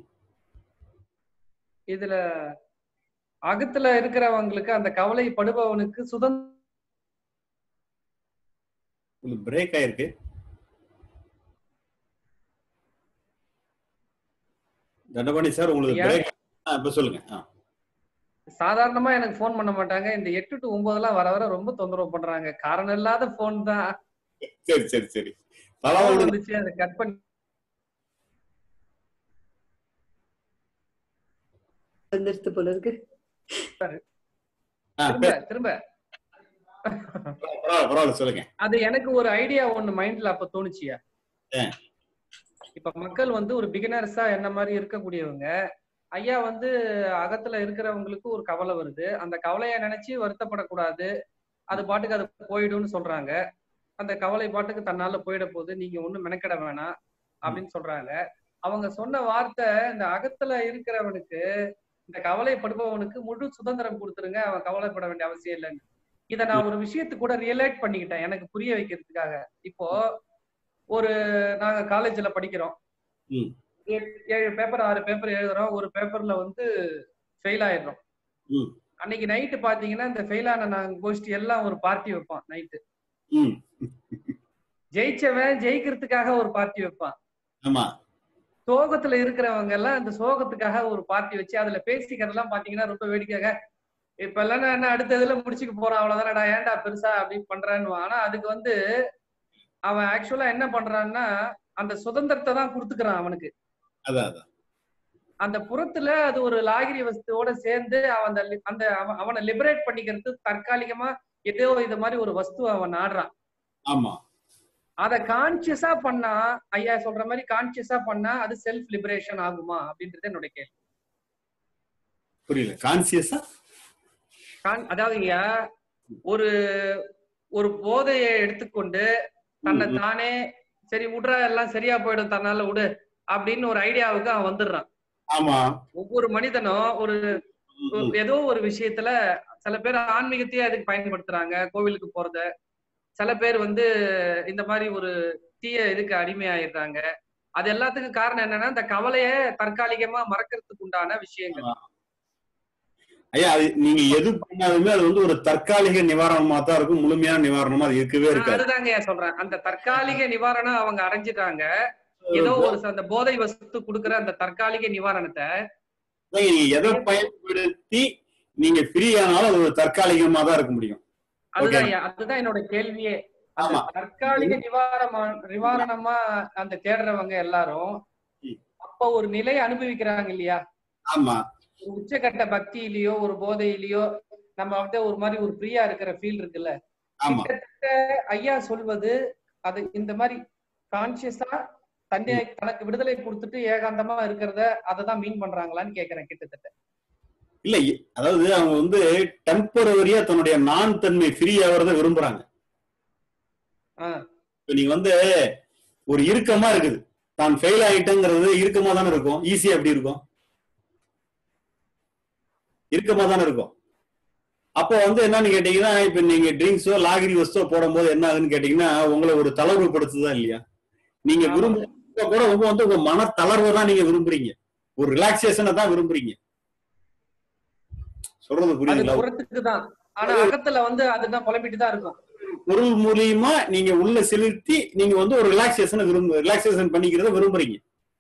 இதுல அகத்துல இருக்கிறவங்களுக்கு அந்த கவலைப்படுபவனுக்கு சுதந்திரம் உங்களுக்கு பிரேக் ஆயிருக்கு தண்டபாணி சார் உங்களுக்கு ஐயா. பிரேக் இப்ப சொல்லுங்க ஆ. சாதாரணமா எனக்கு ஃபோன் பண்ண மாட்டாங்க இந்த எட்டு டு ஒன்பது எல்லாம் வர வர ரொம்ப தொந்தரவு பண்றாங்க காரணம் இல்லாத ஃபோன் தான் சரி சரி சரி phone பரவாயில்ல வந்துச்சு அதை கட் பண்ணி வந்துருத்து போல இருக்கு ஆ, திரும்ப திரும்ப பரவாயில்ல பரவாயில்ல சொல்லுங்க அது எனக்கு ஒரு ஐடியா ஒண்ணு மைண்ட்ல அப்ப தோணுச்சியா ஆ. இப்ப மக்கள் வந்து ஒரு பிகினர்ஸா என்ன மாதிரி இருக்கக்கூடியவங்க ஐயா வந்து அகத்துல இருக்கிறவங்களுக்கு ஒரு கவலை வருது அந்த கவலையை நினைச்சு வருத்தப்படக்கூடாது அது பாட்டுக்கு அது போயிடும்னு சொல்றாங்க அந்த கவலை பாட்டுக்கு தன்னால போயிட போகுது நீங்க ஒண்ணும் மெனக்கெட வேணாம் அப்படின்னு சொல்றாங்க அவங்க சொன்ன வார்த்தை இந்த அகத்துல இருக்கிறவனுக்கு இந்த கவலைப்படுபவனுக்கு முழு சுதந்திரம் கொடுத்துருங்க அவன் கவலைப்பட வேண்டிய அவசியம் இல்லைன்னு இத நான் ஒரு விஷயத்து கூட ரியலைட் பண்ணிக்கிட்டேன் எனக்கு புரிய வைக்கிறதுக்காக இப்போ ஒரு நாங்க காலேஜ்ல படிக்கிறோம் ம். ஏ- ஏழு பேப்பர் ஆறு பேப்பர் எழுதுறோம் ஒரு பேப்பர்ல வந்து ஃபெயில் ஆயிடுறோம் ம். அன்னைக்கு நைட்டு பாத்தீங்கன்னா இந்த ஃபெயில் ஆன நாங்க கோஷ்டி எல்லாம் ஒரு பார்ட்டி வைப்பான் நைட்டு ம் ஜெயிச்சவன் ஜெயிக்கிறதுக்காக ஒரு பார்ட்டி வைப்பான் ஆமா சோகத்துல இருக்கிறவங்க எல்லாம் இந்த சோகத்துக்காக ஒரு பார்ட்டி வச்சு அதுல பேசிக்கிறதெல்லாம் பாத்தீங்கன்னா ரொம்ப வேடிக்கையாக இப்ப எல்லாம் நான் என்ன அடுத்த இதுல முடிச்சுக்க போறான் அவ்வளவுதானடா ஏன்டா பெருசா அப்படின்னு பண்றான்னு ஆனா அதுக்கு வந்து அவன் ஆக்சுவலா என்ன பண்றான்னா அந்த சுதந்திரத்தை தான் கொடுத்துக்கிறான் அவனுக்கு அதான் அதான் அந்த புறத்துல அது ஒரு லாகிரி வஸ்துவோட சேர்ந்து அவன் அந்த li- அந்த அவன் அவனை லிபரேட் பண்ணிக்கிறது தற்காலிகமா ஏதோ இது மாதிரி ஒரு வஸ்துவை அவன் நாடுறான் ஆமா அத கான்சியஸா பண்ணா ஐயா சொல்ற மாதிரி கான்சியஸா பண்ணா அது செல்ஃப் லிபரேஷன் ஆகுமா அப்படின்றது என்னோட கேள்வி புரியல கான்சியஸா கான்- அதாவது ஐயா ஒரு ஒரு போதையை எடுத்துக்கொண்டு தன்னை தானே சரி விட்றா எல்லாம் சரியா போயிடும் தன்னால விடு அப்படின்னு ஒரு ஐடியாவுக்கு அவன் வந்துடுறான் ஆமா ஒவ்வொரு மனிதனும் ஒரு ம், ஒரு- ம். ஏதோ ஒரு விஷயத்துல சில பேர் ஆன்மீகத்தையே அதுக்கு பயன்படுத்துறாங்க கோவிலுக்கு போறத சில பேர் வந்து இந்த மாதிரி ஒரு தீய இதுக்கு அடிமையாயிடுறாங்க அது எல்லாத்துக்கும் காரணம் என்னன்னா இந்த கவலைய தற்காலிகமா மறக்கிறதுக்கு உண்டான விஷயங்கள் ஐயா அது நீங்க எது பண்ணாலுமே அது வந்து ஒரு தற்காலிக நிவாரணமா தான் இருக்கும் முழுமையான நிவாரணமா அது இருக்கவே இருக்காது அதுதாங்க ஏன் சொல்றேன் அந்த தற்காலிக நிவாரணம் அவங்க அடைஞ்சிட்டாங்க ஏதோ ஒரு ச- அந்த போதை வஸ்து கொடுக்குற அந்த தற்காலிக நிவாரணத்தை நீங்க எதை பயன்படுத்தி நீங்க ஃப்ரீ ஆனாலும் அது ஒரு தற்காலிகமா தான் இருக்க முடியும் அதுதான் ஐயா, அதுதான் என்னோட கேள்வியே அந்த ஆமா. தற்காலிக நிவாரணமா நிவாரணமா அந்த தேடுறவங்க எல்லாரும் ம். அப்ப ஒரு நிலையை அனுபவிக்கிறாங்க இல்லையா ஆமா ஒரு உச்சக்கட்ட பக்தியிலயோ ஒரு போதையிலயோ நம்ம வந்து ஒரு மாதிரி ஒரு ஃப்ரீயா இருக்கிற ஃபீல் இருக்குல்ல ஆமா கிட்டத்தட்ட ஐயா சொல்வது அது இந்த மாதிரி கான்சியஸா தன்னை தனக்கு விடுதலை கொடுத்துட்டு ஏகாந்தமா இருக்கிறத அதை தான் மீன் பண்றாங்களான்னு கேக்குறேன் கிட்டத்தட்ட இல்ல இ- அதாவது அவங்க வந்து டெம்பரவரியா தன்னுடைய நான் தன்மை ஃப்ரீ ஆகிறத விரும்புறாங்க ஆ. இப்ப நீங்க வந்து ஒரு இறுக்கமா இருக்குது தான் ஃபெயில் ஆயிட்டேங்கிறது இறுக்கமா தானே இருக்கும் ஈஸியா எப்படி இருக்கும் இறுக்கமா தானே இருக்கும் அப்போ வந்து என்னன்னு கேட்டீங்கன்னா இப்ப நீங்க ட்ரிங்க்ஸோ லாகிரி வஸ்தோ போடும்போது என்ன ஆகுதுன்னு கேட்டீங்கன்னா உங்களை ஒரு தளர்வுபடுத்துதா இல்லையா நீங்க ஆமா. விரும்ப கூட உங்க வந்து உங்க மன தளர்வை தான் நீங்க விரும்புறீங்க ஒரு ரிலாக்ஸேஷனை தான் விரும்புறீங்க சொல்றது அது புரியுதுங்களா புறத்துக்கு தான் ஆனா அகத்துல வந்து அதுதான் புலம்பிட்டு தான் இருக்கும் பொருள் மூலியமா நீங்க உள்ள செலுத்தி நீங்க வந்து ஒரு ரிலாக்ஸேஷனை விரும்ப ரிலாக்ஸேஷன் பண்ணிக்கிறத விரும்புறீங்க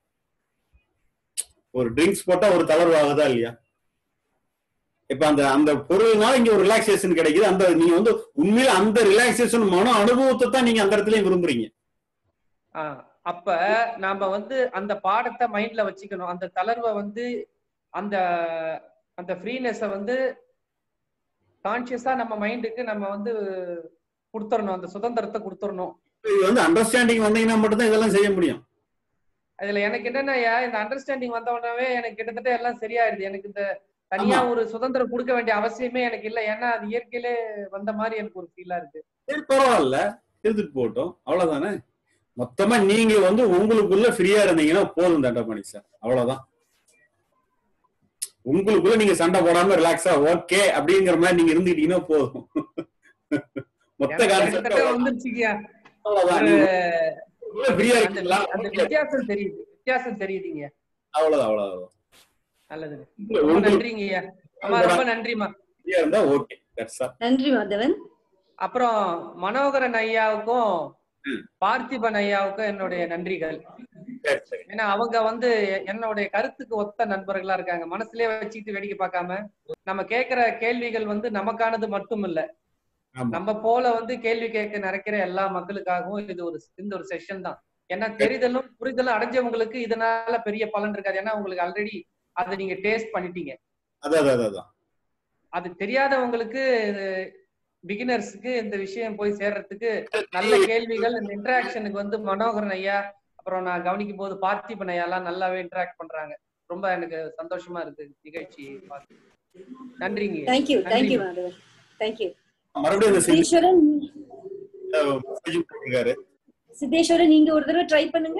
ஒரு ட்ரிங்க்ஸ் போட்டா ஒரு தளர்வு ஆகுதா இல்லையா இப்ப அந்த அந்த பொருள்னால இங்க ஒரு ரிலாக்ஸேஷன் கிடைக்குது அந்த நீங்க வந்து உண்மையில அந்த ரிலாக்ஸேஷன் மன அனுபவத்தை தான் நீங்க அந்த இடத்துலயும் விரும்புறீங்க ஆஹ் அப்ப நாம வந்து அந்த பாடத்தை மைண்ட்ல வச்சுக்கணும் அந்த தளர்வை வந்து அந்த அந்த ஃப்ரீனஸ வந்து கான்சியஸா நம்ம மைண்டுக்கு நம்ம வந்து கொடுத்துடணும் அந்த சுதந்திரத்தை கொடுத்துடணும் இது வந்து அண்டர்ஸ்டாண்டிங் வந்தீங்கன்னா மட்டும்தான் இதெல்லாம் செய்ய முடியும் அதுல எனக்கு என்னன்னா இந்த அண்டர்ஸ்டாண்டிங் வந்தவொடனே எனக்கு கிட்டத்தட்ட எல்லாம் சரியாயிடுது எனக்கு இந்த தனியா ஆமா. ஒரு சுதந்திரம் கொடுக்க வேண்டிய அவசியமே எனக்கு இல்ல ஏன்னா அது இயற்கையிலே வந்த மாதிரி எனக்கு ஒரு ஃபீலா இருக்கு சரி, பரவாயில்ல இருந்துட்டு போகட்டும் அவ்வளவுதானே மொத்தமா நீங்க வந்து உங்களுக்குள்ள ஃப்ரீயா இருந்தீங்கன்னா போதும் தண்டபாணி சார் அவ்வளவுதான் உங்களுக்குள்ள நீங்க சண்டை போடாம ரிலாக்ஸா ஓகே அப்படிங்கிற மாதிரி நீங்க இருந்துட்டீங்கன்னா போதும் மொத்த எனக்கு கிட்டத்தட்ட கான்செப்ட் வந்துருச்சுங்க அவ்வளவுதான் ஒரு நீங்க ஃப்ரீயா அந்த இருக்கீங்களா அந்த வித்தியாசம் தெரியுது வித்தியாசம் தெரியுதுங்க அவ்வளவுதான் அவ்வளவுதான் நல்லது உங்க- ரொம்ப உங்களுக்கு நன்றிங்கய்யா அம்மா ரொம்ப நன்றிம்மா ஃப்ரீயா இருந்தா ஓகே தட்ஸ் ஆல் நன்றி மாதவன் அப்புறம் மனோகரன் ஐயாவுக்கும் ம். பார்த்திபன் ஐயாவுக்கும் என்னுடைய நன்றிகள் சரி சரி ஏன்னா அவங்க வந்து என்னுடைய கருத்துக்கு ஒத்த நண்பர்களா இருக்காங்க மனசுலயே வச்சுக்கிட்டு வேடிக்கை பார்க்காம நம்ம கேட்கிற கேள்விகள் வந்து நமக்கானது மட்டும் இல்ல ஆமா நம்ம போல வந்து கேள்வி கேட்க நினைக்கிற எல்லா மக்களுக்காகவும் இது ஒரு இந்த ஒரு செஷன் தான் ஏன்னா தெரிதலும் புரிதலும் அடைஞ்சவங்களுக்கு இதனால பெரிய பலன் இருக்காது ஏன்னா உங்களுக்கு ஆல்ரெடி அதை நீங்க டேஸ்ட் பண்ணிட்டீங்க அதான் அதான் அதான், அதான் அது தெரியாதவங்களுக்கு பிகினர்ஸ்க்கு இந்த விஷயம் போய் சேர்றதுக்கு நல்ல கேள்விகள் இந்த இன்டராக்ஷனுக்கு வந்து மனோகரன் ஐயா அப்புறம் நான் கவனிக்கும் போது பார்த்திபன் ஐயா எல்லாம் நல்லாவே இன்டராக்ட் பண்றாங்க ரொம்ப எனக்கு சந்தோஷமா இருக்கு நிகழ்ச்சி பார்த்து நன்றிங்க தேங்க்யூ நன்றி. தேங்க்யூ மாதவன் தேங்க்யூ மறுபடியும் இந்த செய்தி சித்தேஸ்வரன் message போட்டிருக்காரு சித்தேஸ்வரன் நீங்க ஒரு தடவை ட்ரை பண்ணுங்க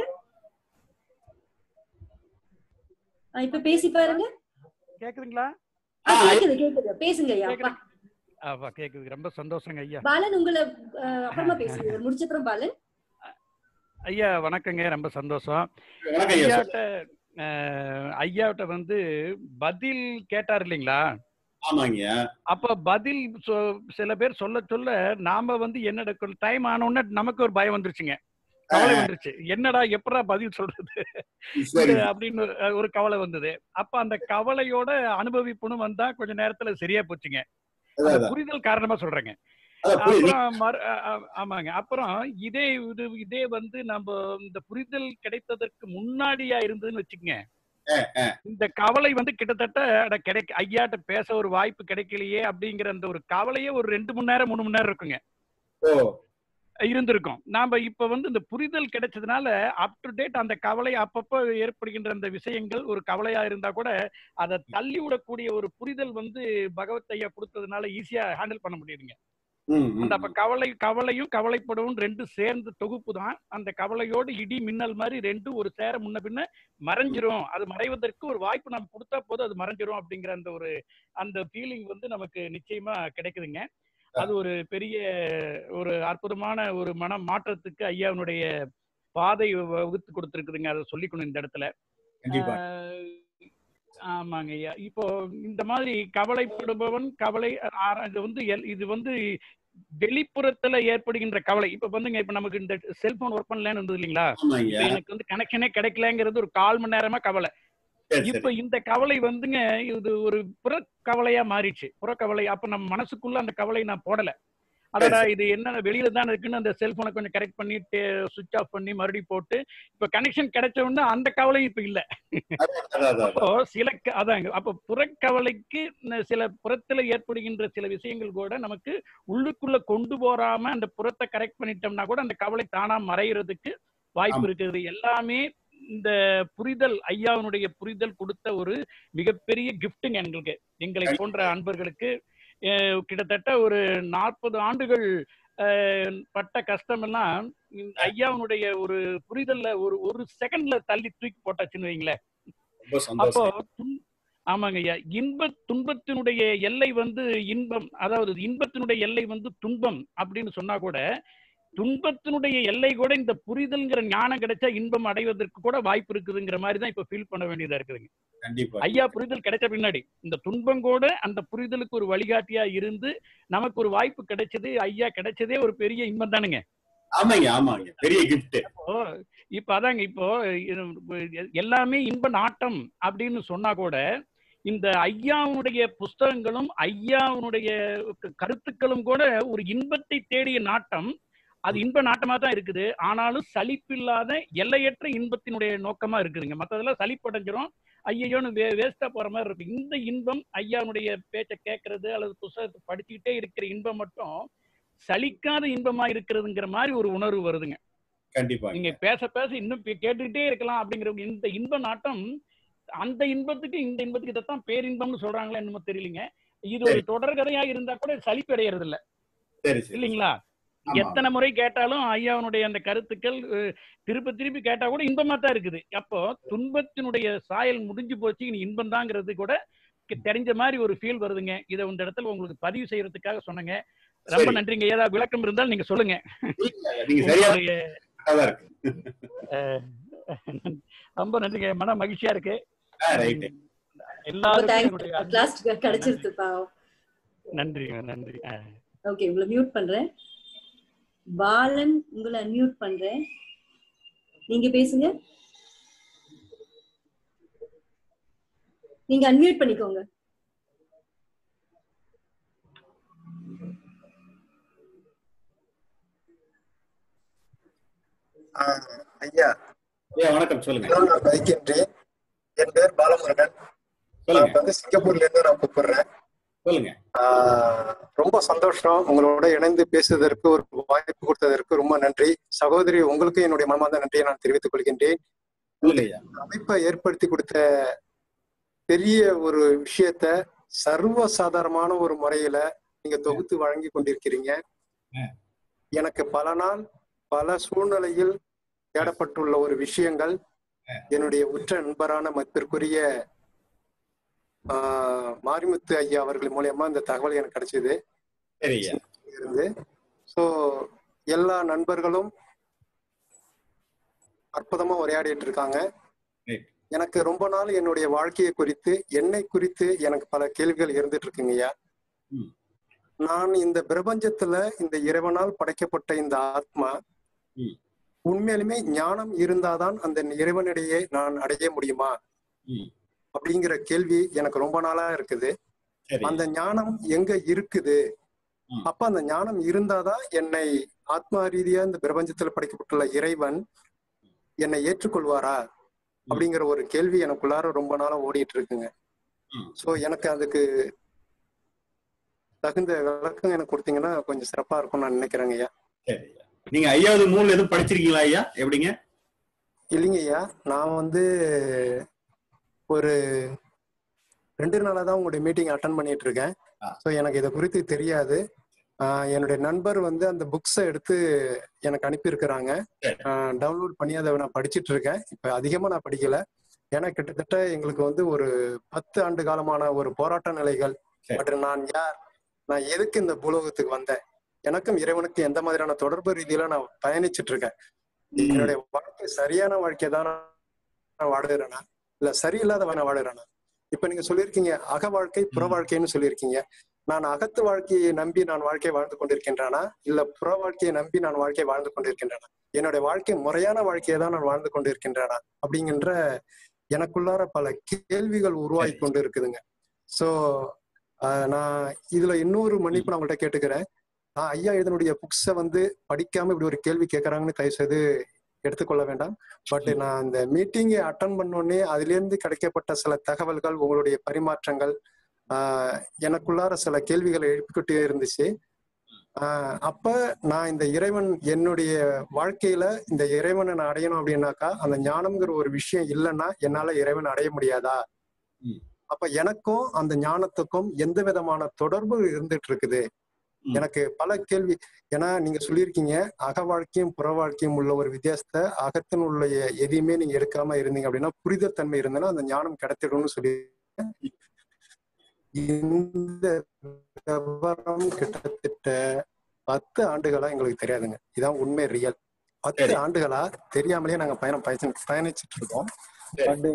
ஆ, இப்ப பேசி பாருங்க கேக்குதுங்களா ஆ, கேக்குது கேக்குது பேசுங்க ஐயா அப்பா. ஆமா கேக்குது ரொம்ப சந்தோஷங்க ஐயா பாலன் உங்களை ஆ, அப்புறமா பேசுங்க இவர் முடிச்ச அப்புறம் பாலன் ஐயா வணக்கங்க ரொம்ப சந்தோஷம் வணக்கம் ஐயா ஐயாட்ட அஹ், ஐயாட்ட வந்து பதில் கேட்டார் இல்லைங்களா ஆமாங்க அப்ப பதில் சொ- சில பேர் சொல்ல சொல்ல நாம வந்து என்னடா டைம் ஆன உடனே நமக்கு ஒரு பயம் வந்துருச்சுங்க கவலை வந்துருச்சு என்னடா எப்படா பதில் சொல்றது சரி இது அப்படின்னு ஒரு- ஒரு கவலை வந்தது அப்ப அந்த கவலையோட அனுபவிப்புன்னு வந்தா கொஞ்ச நேரத்துல சரியா போச்சுங்க அதான் அந்த அதான் புரிதல் காரணமா சொல்றேங்க அதான் புரியுது. அப்புறம் மறு- அ- அ- ஆமாங்க அப்புறம் இதே இது இதே வந்து நம்ம இந்த புரிதல் கிடைத்ததற்கு முன்னாடியா இருந்ததுன்னு வச்சுக்கங்க இந்த கவலை வந்து கிட்டத்தட்ட அட கிடைக்க ஐயாட்ட பேச ஒரு வாய்ப்பு கிடைக்கலையே அப்படிங்கிற அந்த ஒரு கவலையே ஒரு ரெண்டு மணி நேரம் மூணு மணி நேரம் இருக்குங்க ஓ இருந்திருக்கும் நாம இப்ப வந்து இந்த புரிதல் கிடைச்சதுனால அப் டு டேட் அந்த கவலை அப்பப்போ ஏற்படுகின்ற அந்த விஷயங்கள் ஒரு கவலையா இருந்தா கூட அதை தள்ளி விடக்கூடிய ஒரு புரிதல் வந்து பகவத் ஐயா கொடுத்ததுனால ஈஸியா ஹேண்டில் பண்ண முடியுதுங்க ம், ம். அந்த அப்ப கவலை கவலையும் கவலைப்படவும் ரெண்டும் சேர்ந்த தொகுப்பு தான் அந்த கவலையோடு இடி மின்னல் மாதிரி ரெண்டும் ஒரு சேர முன்ன பின்ன மறைஞ்சிரும் அது மறைவதற்கு ஒரு வாய்ப்பு நம்ம கொடுத்தா போதும் அது மறைஞ்சிரும் அப்படிங்கிற அந்த ஒரு அந்த ஃபீலிங் வந்து நமக்கு நிச்சயமா கிடைக்குதுங்க அது ஒரு பெரிய ஒரு அற்புதமான ஒரு மன மாற்றத்துக்கு ஐயாவுடைய பாதை வகுத்து கொடுத்துருக்குதுங்க அதை சொல்லிக்கணும் இந்த இடத்துல கண்டிப்பா ஆஹ் ஆமாங்க ஐயா இப்போ இந்த மாதிரி கவலைப்படுபவன் கவலை ஆரா- இது வந்து எல்- இது வந்து வெளிப்புறத்துல ஏற்படுகின்ற கவலை இப்ப வந்துங்க இப்ப நமக்கு இந்த செல்போன் ஒர்க் பண்ணலன்னு இருந்தது இல்லைங்களா ஆமாங்க இப்ப எனக்கு வந்து கனெக்ஷனே கிடைக்கலங்கிறது ஒரு கால் மணி நேரமா கவலை சரி இப்ப சரி இந்த கவலை வந்துங்க இது ஒரு புற கவலையா மாறிடுச்சு புறக்கவலை அப்ப நம்ம மனசுக்குள்ள அந்த கவலை நான் போடல அடடா இது என்ன வெளியில தான் இருக்குன்னு அந்த செல்போனை கொஞ்சம் கரெக்ட் பண்ணி சுவிச் ஆஃப் பண்ணி மறுபடியும் போட்டு இப்ப கனெக்ஷன் கிடைச்ச உடனே அந்த கவலையும் இப்ப இல்ல அதான், அதான், அதான். அப்போ சில க- அதாங்க அப்ப புறக்கவலைக்கு ந- சில புறத்துல ஏற்படுகின்ற சில விஷயங்கள் கூட நமக்கு உள்ளுக்குள்ள கொண்டு போறாம அந்த புறத்தை கரெக்ட் பண்ணிட்டோம்னா கூட அந்த கவலை தானா மறைகிறதுக்கு வாய்ப்பு ஆமா. இருக்குது எல்லாமே இந்த புரிதல் ஐயாவினுடைய புரிதல் கொடுத்த ஒரு மிகப்பெரிய கிஃப்ட்டுங்க எங்களுக்கு எங்களை போன்ற அன்பர்களுக்கு அஹ், கிட்டத்தட்ட ஒரு நாற்பது ஆண்டுகள் அஹ், பட்ட கஷ்டமெல்லாம் இந்த ஐயாவினுடைய ஒரு புரிதல்ல ஒரு ஒரு செகண்ட்ல தள்ளி தூக்கி போட்டாச்சுன்னு வைங்களேன் ரொம்ப அப்போ சந்தோஷம் துன்- ஆமாங்க ஐயா இன்ப துன்பத்தினுடைய எல்லை வந்து இன்பம் அதாவது இன்பத்தினுடைய எல்லை வந்து துன்பம் அப்படின்னு சொன்னா கூட துன்பத்தினுடைய எல்லை கூட இந்த புரிதல்ங்கிற ஞானம் கிடைச்சா இன்பம் அடைவதற்கு கூட வாய்ப்பு இருக்குதுங்கிற மாதிரி தான் இப்ப ஃபீல் பண்ண வேண்டியதா இருக்குதுங்க கண்டிப்பா ஐயா புரிதல் கிடைச்ச பின்னாடி இந்த துன்பம் கூட அந்த புரிதலுக்கு ஒரு வழிகாட்டியா இருந்து நமக்கு ஒரு வாய்ப்பு கிடைச்சது ஐயா கிடைச்சதே ஒரு பெரிய இன்பம் தானுங்க ஆமாங்க ஆமாங்க பெரிய கிஃப்ட் இப்போ இப்ப அதாங்க இப்போ இது எல்லாமே இன்ப நாட்டம் அப்படின்னு சொன்னா கூட இந்த ஐயாவுடைய புஸ்தகங்களும் ஐயாவுடைய கருத்துக்களும் கூட ஒரு இன்பத்தை தேடிய நாட்டம் அது இன்ப நாட்டமா தான் இருக்குது ஆனாலும் சலிப்பில்லாத எல்லையற்ற இன்பத்தினுடைய நோக்கமா இருக்குதுங்க மத்ததெல்லாம் சலிப்படைஞ்சிரும் ஐயோன்னு வே வேஸ்டா போற மாதிரி இருக்கு இந்த இன்பம் ஐயாவுடைய பேச்சை கேட்கறது அல்லது புஸ்தகத்தை படிச்சுக்கிட்டே இருக்கிற இன்பம் மட்டும் சலிக்காத இன்பமா இருக்கிறதுங்கிற மாதிரி ஒரு உணர்வு வருதுங்க கண்டிப்பா நீங்க பேச பேச இன்னும் பே- கேட்டுக்கிட்டே இருக்கலாம் அப்படிங்கிற இந்த இன்ப நாட்டம் அந்த இன்பத்துக்கு இந்த இன்பத்துக்கு இதைத்தான் பேரின்பம்னு சொல்றாங்களா என்னமோ தெரியலங்க இது ஒரு தொடர்கதையா இருந்தா கூட சலிப்பு அடையறது இல்ல சரி சரி இல்லைங்களா ஆமா. எத்தனை முறை கேட்டாலும் ஐயாவுடைய அந்த கருத்துக்கள் அஹ், திருப்ப திருப்பி கேட்டா கூட இன்பமா தான் இருக்குது அப்போ துன்பத்தினுடைய சாயல் முடிஞ்சு போச்சு இனி இன்பம் தாங்கிறது கூட கு- தெரிஞ்ச மாதிரி ஒரு ஃபீல் வருதுங்க இதை இந்த இடத்துல உங்களுக்கு பதிவு செய்யறதுக்காக சொன்னேங்க ரொம்ப சரி. நன்றிங்க ஏதாவது விளக்கம் இருந்தால் நீங்க சொல்லுங்க நீங்க சரியா உங்களுடைய தான் இருக்கு அஹ், ரொம்ப நன்றிங்க மன மகிழ்ச்சியா இருக்கு ரைட் எல்லாருக்கும் என்னுடைய தேங்க்ஸ் கிளாஸ் கிடைச்சிருச்சுப்பா நன்றிங்க நன்றி அஹ். ஓகே உங்களை மியூட் பண்றேன் பாலன் உங்களை அன்மியூட் பண்றேன் நீங்க பேசுங்க நீங்க அன்மியூட் பண்ணிக்கோங்க ஆஹ் ஐயா ஐயா வணக்கம் சொல்லுங்க இன்னும் நான் மதிக்கின்றேன் என் பேர் பாலமுருகன் சொல்லுங்க நான் வந்து சிங்கப்பூர்ல இருந்து நான் கூப்பிடுறேன் சொல்லுங்க ஆஹ் ரொம்ப சந்தோஷம் உங்களோட இணைந்து பேசுவதற்கு ஒரு வாய்ப்பு கொடுத்ததற்கு ரொம்ப நன்றி சகோதரி உங்களுக்கு என்னுடைய மனமார்ந்த நன்றியை நான் தெரிவித்துக் கொள்கின்றேன் சொல்லுங்க ஐயா அமைப்பை ஏற்படுத்தி கொடுத்த பெரிய ஒரு விஷயத்த சர்வ சாதாரணமான ஒரு முறையில நீங்க தொகுத்து வழங்கி கொண்டிருக்கிறீங்க எனக்கு பல நாள் பல சூழ்நிலையில் தேடப்பட்டுள்ள ஒரு விஷயங்கள் என்னுடைய உற்ற நண்பரான மதிப்பிற்குரிய ஆஹ், மாரிமுத்து ஐயா அவர்கள் மூலியமா இந்த தகவல் எனக்கு கிடைச்சது சரி ஐயா இருந்து ஸோ எல்லா நண்பர்களும் அற்புதமா உரையாடிட்டு இருக்காங்க Right. எனக்கு ரொம்ப நாள் என்னுடைய வாழ்க்கையை குறித்து என்னை குறித்து எனக்கு பல கேள்விகள் இருந்துட்டு இருக்குங்கய்யா ம். நான் இந்த பிரபஞ்சத்துல இந்த இறைவனால் படைக்கப்பட்ட இந்த ஆத்மா ம். உண்மையிலுமே ஞானம் இருந்தாதான் அந்த இறைவனிடையே நான் அடைய முடியுமா ம். அப்படிங்கிற கேள்வி எனக்கு ரொம்ப நாளா இருக்குது சரி அந்த ஞானம் எங்க இருக்குது ம். அப்ப அந்த ஞானம் இருந்தாதான் என்னை ஆத்மா ரீதியா இந்த பிரபஞ்சத்துல படைக்கப்பட்டுள்ள இறைவன் என்னை ஏற்றுக்கொள்வாரா அப்படிங்கிற ஒரு கேள்வி எனக்குள்ளார ரொம்ப நாளா ஓடிட்டு இருக்குங்க ம். சோ எனக்கு அதுக்கு தகுந்த விளக்கம் எனக்கு கொடுத்தீங்கன்னா கொஞ்சம் சிறப்பா இருக்கும்னு நான் நினைக்கிறேங்க ஐயா சரி ஐயா நீங்க ஐயாவது நூல் எதுவும் படிச்சிருக்கீங்களா ஐயா எப்படிங்க இல்லைங்க ஐயா நான் வந்து ஒரு ரெண்டு நாளா தான் உங்களுடைய மீட்டிங் அட்டன் பண்ணிட்டு இருக்கேன் ஆ. ஸோ எனக்கு இதை குறித்து தெரியாது ஆஹ் என்னுடைய நண்பர் வந்து அந்த புக்ஸை எடுத்து எனக்கு அனுப்பியிருக்கிறாங்க சரி. டவுன்லோட் பண்ணி அதை நான் படிச்சிட்டு இருக்கேன் இப்போ அதிகமா நான் படிக்கல ஏன்னா கிட்டத்தட்ட எங்களுக்கு வந்து ஒரு பத்து ஆண்டு காலமான ஒரு போராட்ட நிலைகள் சரி. பட் நான் யார் நான் எதுக்கு இந்த பூலோகத்துக்கு வந்தேன் எனக்கும் இறைவனுக்கு எந்த மாதிரியான தொடர்பு ரீதியில நான் பயணிச்சிட்டு இருக்கேன் என்னுடைய வாழ்க்கை சரியான வாழ்க்கை தான் நான் வாழுறேனா இல்ல சரியில்லாத நான் வாழுறேனா இப்ப நீங்க சொல்லியிருக்கீங்க அக வாழ்க்கை புற வாழ்க்கைன்னு சொல்லியிருக்கீங்க நான் அகத்து வாழ்க்கையை நம்பி நான் வாழ்க்கை வாழ்ந்து கொண்டிருக்கின்றேனா இல்ல புற வாழ்க்கையை நம்பி நான் வாழ்க்கை வாழ்ந்து கொண்டிருக்கின்றேனா என்னுடைய வாழ்க்கை முறையான வாழ்க்கையை தான் நான் வாழ்ந்து கொண்டிருக்கின்றேனா அப்படிங்கின்ற எனக்குள்ளார பல கேள்விகள் உருவாகி கொண்டு இருக்குதுங்க சோ நான் இதுல இன்னொரு மன்னிப்பு நான் உங்கள்கிட்ட கேட்டுக்கிறேன் நான் ஐயா இதனுடைய புக்ஸை வந்து படிக்காம இப்படி ஒரு கேள்வி கேட்கறாங்கன்னு தயவு செய்து எடுத்துக்கொள்ள வேண்டாம் பட் நான் அந்த மீட்டிங்கை அட்டன் பண்ணோடனே அதுல இருந்து கிடைக்கப்பட்ட சில தகவல்கள் உங்களுடைய பரிமாற்றங்கள் ஆஹ் எனக்குள்ளார சில கேள்விகளை எழுப்பிக்கிட்டே இருந்துச்சு ஆஹ் அப்ப நான் இந்த இறைவன் என்னுடைய வாழ்க்கையில இந்த இறைவனை நான் அடையணும் அப்படின்னாக்கா அந்த ஞானம்ங்கிற ஒரு விஷயம் இல்லைன்னா என்னால இறைவன் அடைய முடியாதா ம். அப்ப எனக்கும் அந்த ஞானத்துக்கும் எந்த விதமான தொடர்பு இருந்துட்டு இருக்குது ம். எனக்கு பல கேள்வி ஏன்னா நீங்க சொல்லியிருக்கீங்க அக வாழ்க்கையும் புற வாழ்க்கையும் உள்ள ஒரு வித்தியாசத்தை அகத்தின் உள்ள எ- எதையுமே நீங்க எடுக்காம இருந்தீங்க அப்படின்னா புரிதல் தன்மை இருந்ததுன்னா அந்த ஞானம் கிடைத்திடும்னு சொல்லி இந்த விவரம் கிட்டத்தட்ட பத்து ஆண்டுகளா எங்களுக்கு தெரியாதுங்க இதான் உண்மை ரியல் பத்து சரி. ஆண்டுகளா தெரியாமலே நாங்க பயணம் பயண- பயணிச்சிட்டு இருக்கோம் சரி. பட்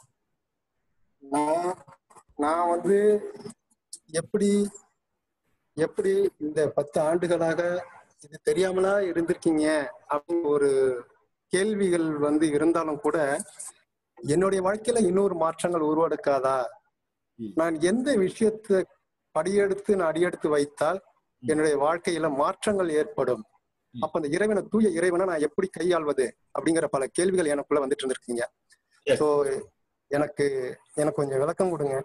நான் நான் வந்து எப்படி எப்படி இந்த பத்து ஆண்டுகளாக இது தெரியாமலா இருந்திருக்கீங்க அப்படின்னு ஒரு கேள்விகள் வந்து இருந்தாலும் கூட என்னுடைய வாழ்க்கையில இன்னொரு மாற்றங்கள் உருவெடுக்காதா ம். நான் எந்த விஷயத்தை படியெடுத்து நான் அடியெடுத்து வைத்தால் என்னுடைய வாழ்க்கையில மாற்றங்கள் ஏற்படும் ம். அப்ப அந்த இறைவனை தூய இறைவனை நான் எப்படி கையாள்வது அப்படிங்கிற பல கேள்விகள் எனக்குள்ள வந்துட்டு இருந்திருக்கீங்க Yes. சோ எனக்கு எனக்கு கொஞ்சம் விளக்கம் கொடுங்க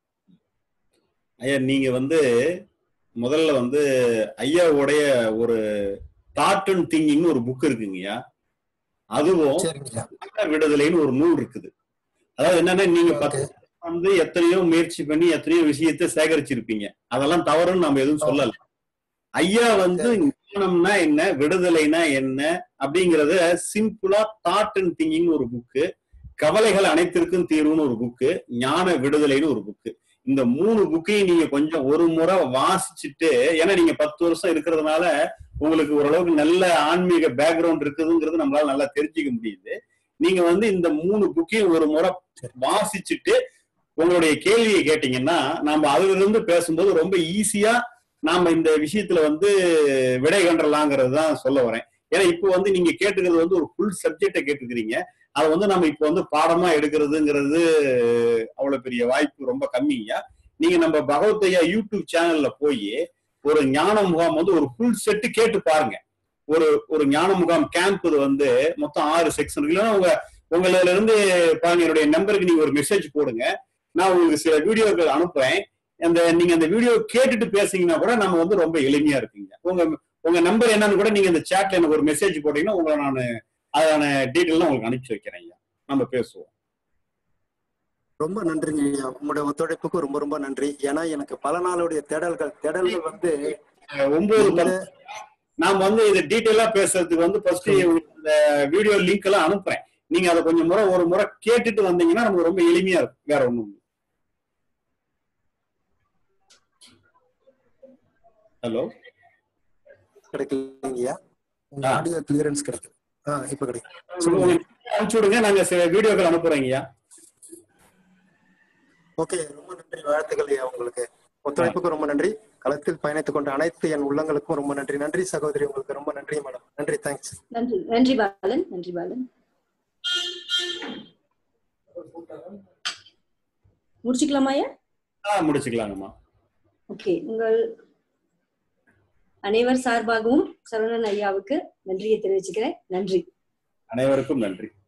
ஐயா நீங்க வந்து முதல்ல வந்து ஐயாவுடைய ஒரு தாட் அண்ட் திங்கிங்னு ஒரு புக் இருக்குங்கய்யா அதுவும் சரிங்கய்யா மன விடுதலைன்னு ஒரு நூல் இருக்குது அதாவது என்னன்னா நீங்க ஓகே பத்து வந்து எத்தனையோ முயற்சி பண்ணி எத்தனையோ விஷயத்தை சேகரிச்சிருப்பீங்க அதெல்லாம் தவறுன்னு நம்ம எதுவும் சொல்லல ஐயா வந்து ஞானம்னா என்ன விடுதலைனா என்ன அப்படிங்கறத சிம்பிளா தாட் அண்ட் திங்கிங் ஒரு புக்கு கவலைகள் அனைத்திற்கும் தீர்வுன்னு ஒரு புக்கு ஞான விடுதலைன்னு ஒரு புக்கு இந்த மூணு புக்கையும் நீங்க கொஞ்சம் ஒரு முறை வாசிச்சுட்டு ஏன்னா நீங்க பத்து வருஷம் இருக்கிறதுனால உங்களுக்கு ஓரளவுக்கு நல்ல ஆன்மீக பேக்ரவுண்ட் இருக்குதுங்கிறது நம்மளால நல்லா தெரிஞ்சுக்க முடியுது நீங்க வந்து இந்த மூணு புக்கையும் ஒரு முறை வாசிச்சுட்டு உங்களுடைய கேள்வியை கேட்டீங்கன்னா நாம அதுல இருந்து பேசும்போது ரொம்ப ஈஸியா நாம இந்த விஷயத்துல வந்து விடை கண்டலாங்கிறது தான் சொல்ல வரேன் ஏன்னா இப்போ வந்து நீங்க கேட்டுக்கிறது வந்து ஒரு ஃபுல் சப்ஜெக்டை கேட்டுக்கிறீங்க அதை வந்து நம்ம இப்போ வந்து பாடமா எடுக்கிறதுங்கிறது அவ்வளவு பெரிய வாய்ப்பு ரொம்ப கம்மியா நீங்க நம்ம பகவத்தையா யூடியூப் சேனல்ல போய் ஒரு ஞான முகாம் வந்து ஒரு ஃபுல் செட்டு கேட்டு பாருங்க ஒரு ஒரு ஞான முகாம் கேம்ப் வந்து மொத்தம் ஆறு செக்ஷன் இல்லைன்னா உங்க உங்கள இருந்து பாருங்க என்னுடைய நம்பருக்கு நீங்க ஒரு மெசேஜ் போடுங்க நான் உங்களுக்கு சில வீடியோக்கள் அனுப்புறேன் அந்த நீங்க அந்த வீடியோ கேட்டுட்டு பேசுனீங்கன்னா கூட நம்ம வந்து ரொம்ப எளிமையா இருக்குங்க உங்க உங்க நம்பர் என்னன்னு கூட நீங்க இந்த சேட்ல எனக்கு ஒரு மெசேஜ் போட்டீங்கன்னா உங்களை நான் அதான டீட்டெயிலாம் உங்களுக்கு அனுப்பிச்சு வைக்கிறேன் ஐயா நம்ம பேசுவோம் ரொம்ப நன்றிங்க ஐயா உங்களுடைய ஒத்துழைப்புக்கு ரொம்ப ரொம்ப நன்றி ஏன்னா எனக்கு பல நாளுடைய தேடல்கள் தேடல்கள் வந்து அஹ் ஒன்பது இந்த பத்து நான் வந்து இது டீட்டெயிலா பேசுறதுக்கு வந்து ஃபர்ஸ்ட் இந்த வீடியோ லிங்க் எல்லாம் அனுப்புறேன் நீங்க அதை கொஞ்சம் முறை ஒரு முறை கேட்டுட்டு வந்தீங்கன்னா நமக்கு ரொம்ப எளிமையா இருக்கும் வேற ஒண்ணும் ஹலோ கிடைக்கலைங்கய்யா உங்க ஆ. ஆடியோ கிளியரன்ஸ் கிடைக்கும் ஆ இப்ப கிடைக்கும் சொல்லுங்க அனுப்பிச்சு விடுங்க நாங்க சில வீடியோக்கள் அனுப்புறோங்கய்யா ஓகே ரொம்ப நன்றி வாழ்த்துக்கள் ஐயா உங்களுக்கு ஒத்துழைப்புக்கு ரொம்ப நன்றி களத்தில் பயணித்துக் கொண்ட அனைத்து என் உள்ளங்களுக்கும் ரொம்ப நன்றி நன்றி சகோதரி உங்களுக்கு ரொம்ப நன்றி மேடம் நன்றி தேங்க்ஸ் நன்றி நன்றி பாலன் நன்றி பாலன் முடிச்சுக்கலாமா ஐயா ஆ முடிச்சுக்கலாங்கம்மா ஓகே உங்கள் அனைவர் சார்பாகவும் சரவணன் ஐயாவுக்கு நன்றியை தெரிவிச்சுக்கிறேன் நன்றி அனைவருக்கும் நன்றி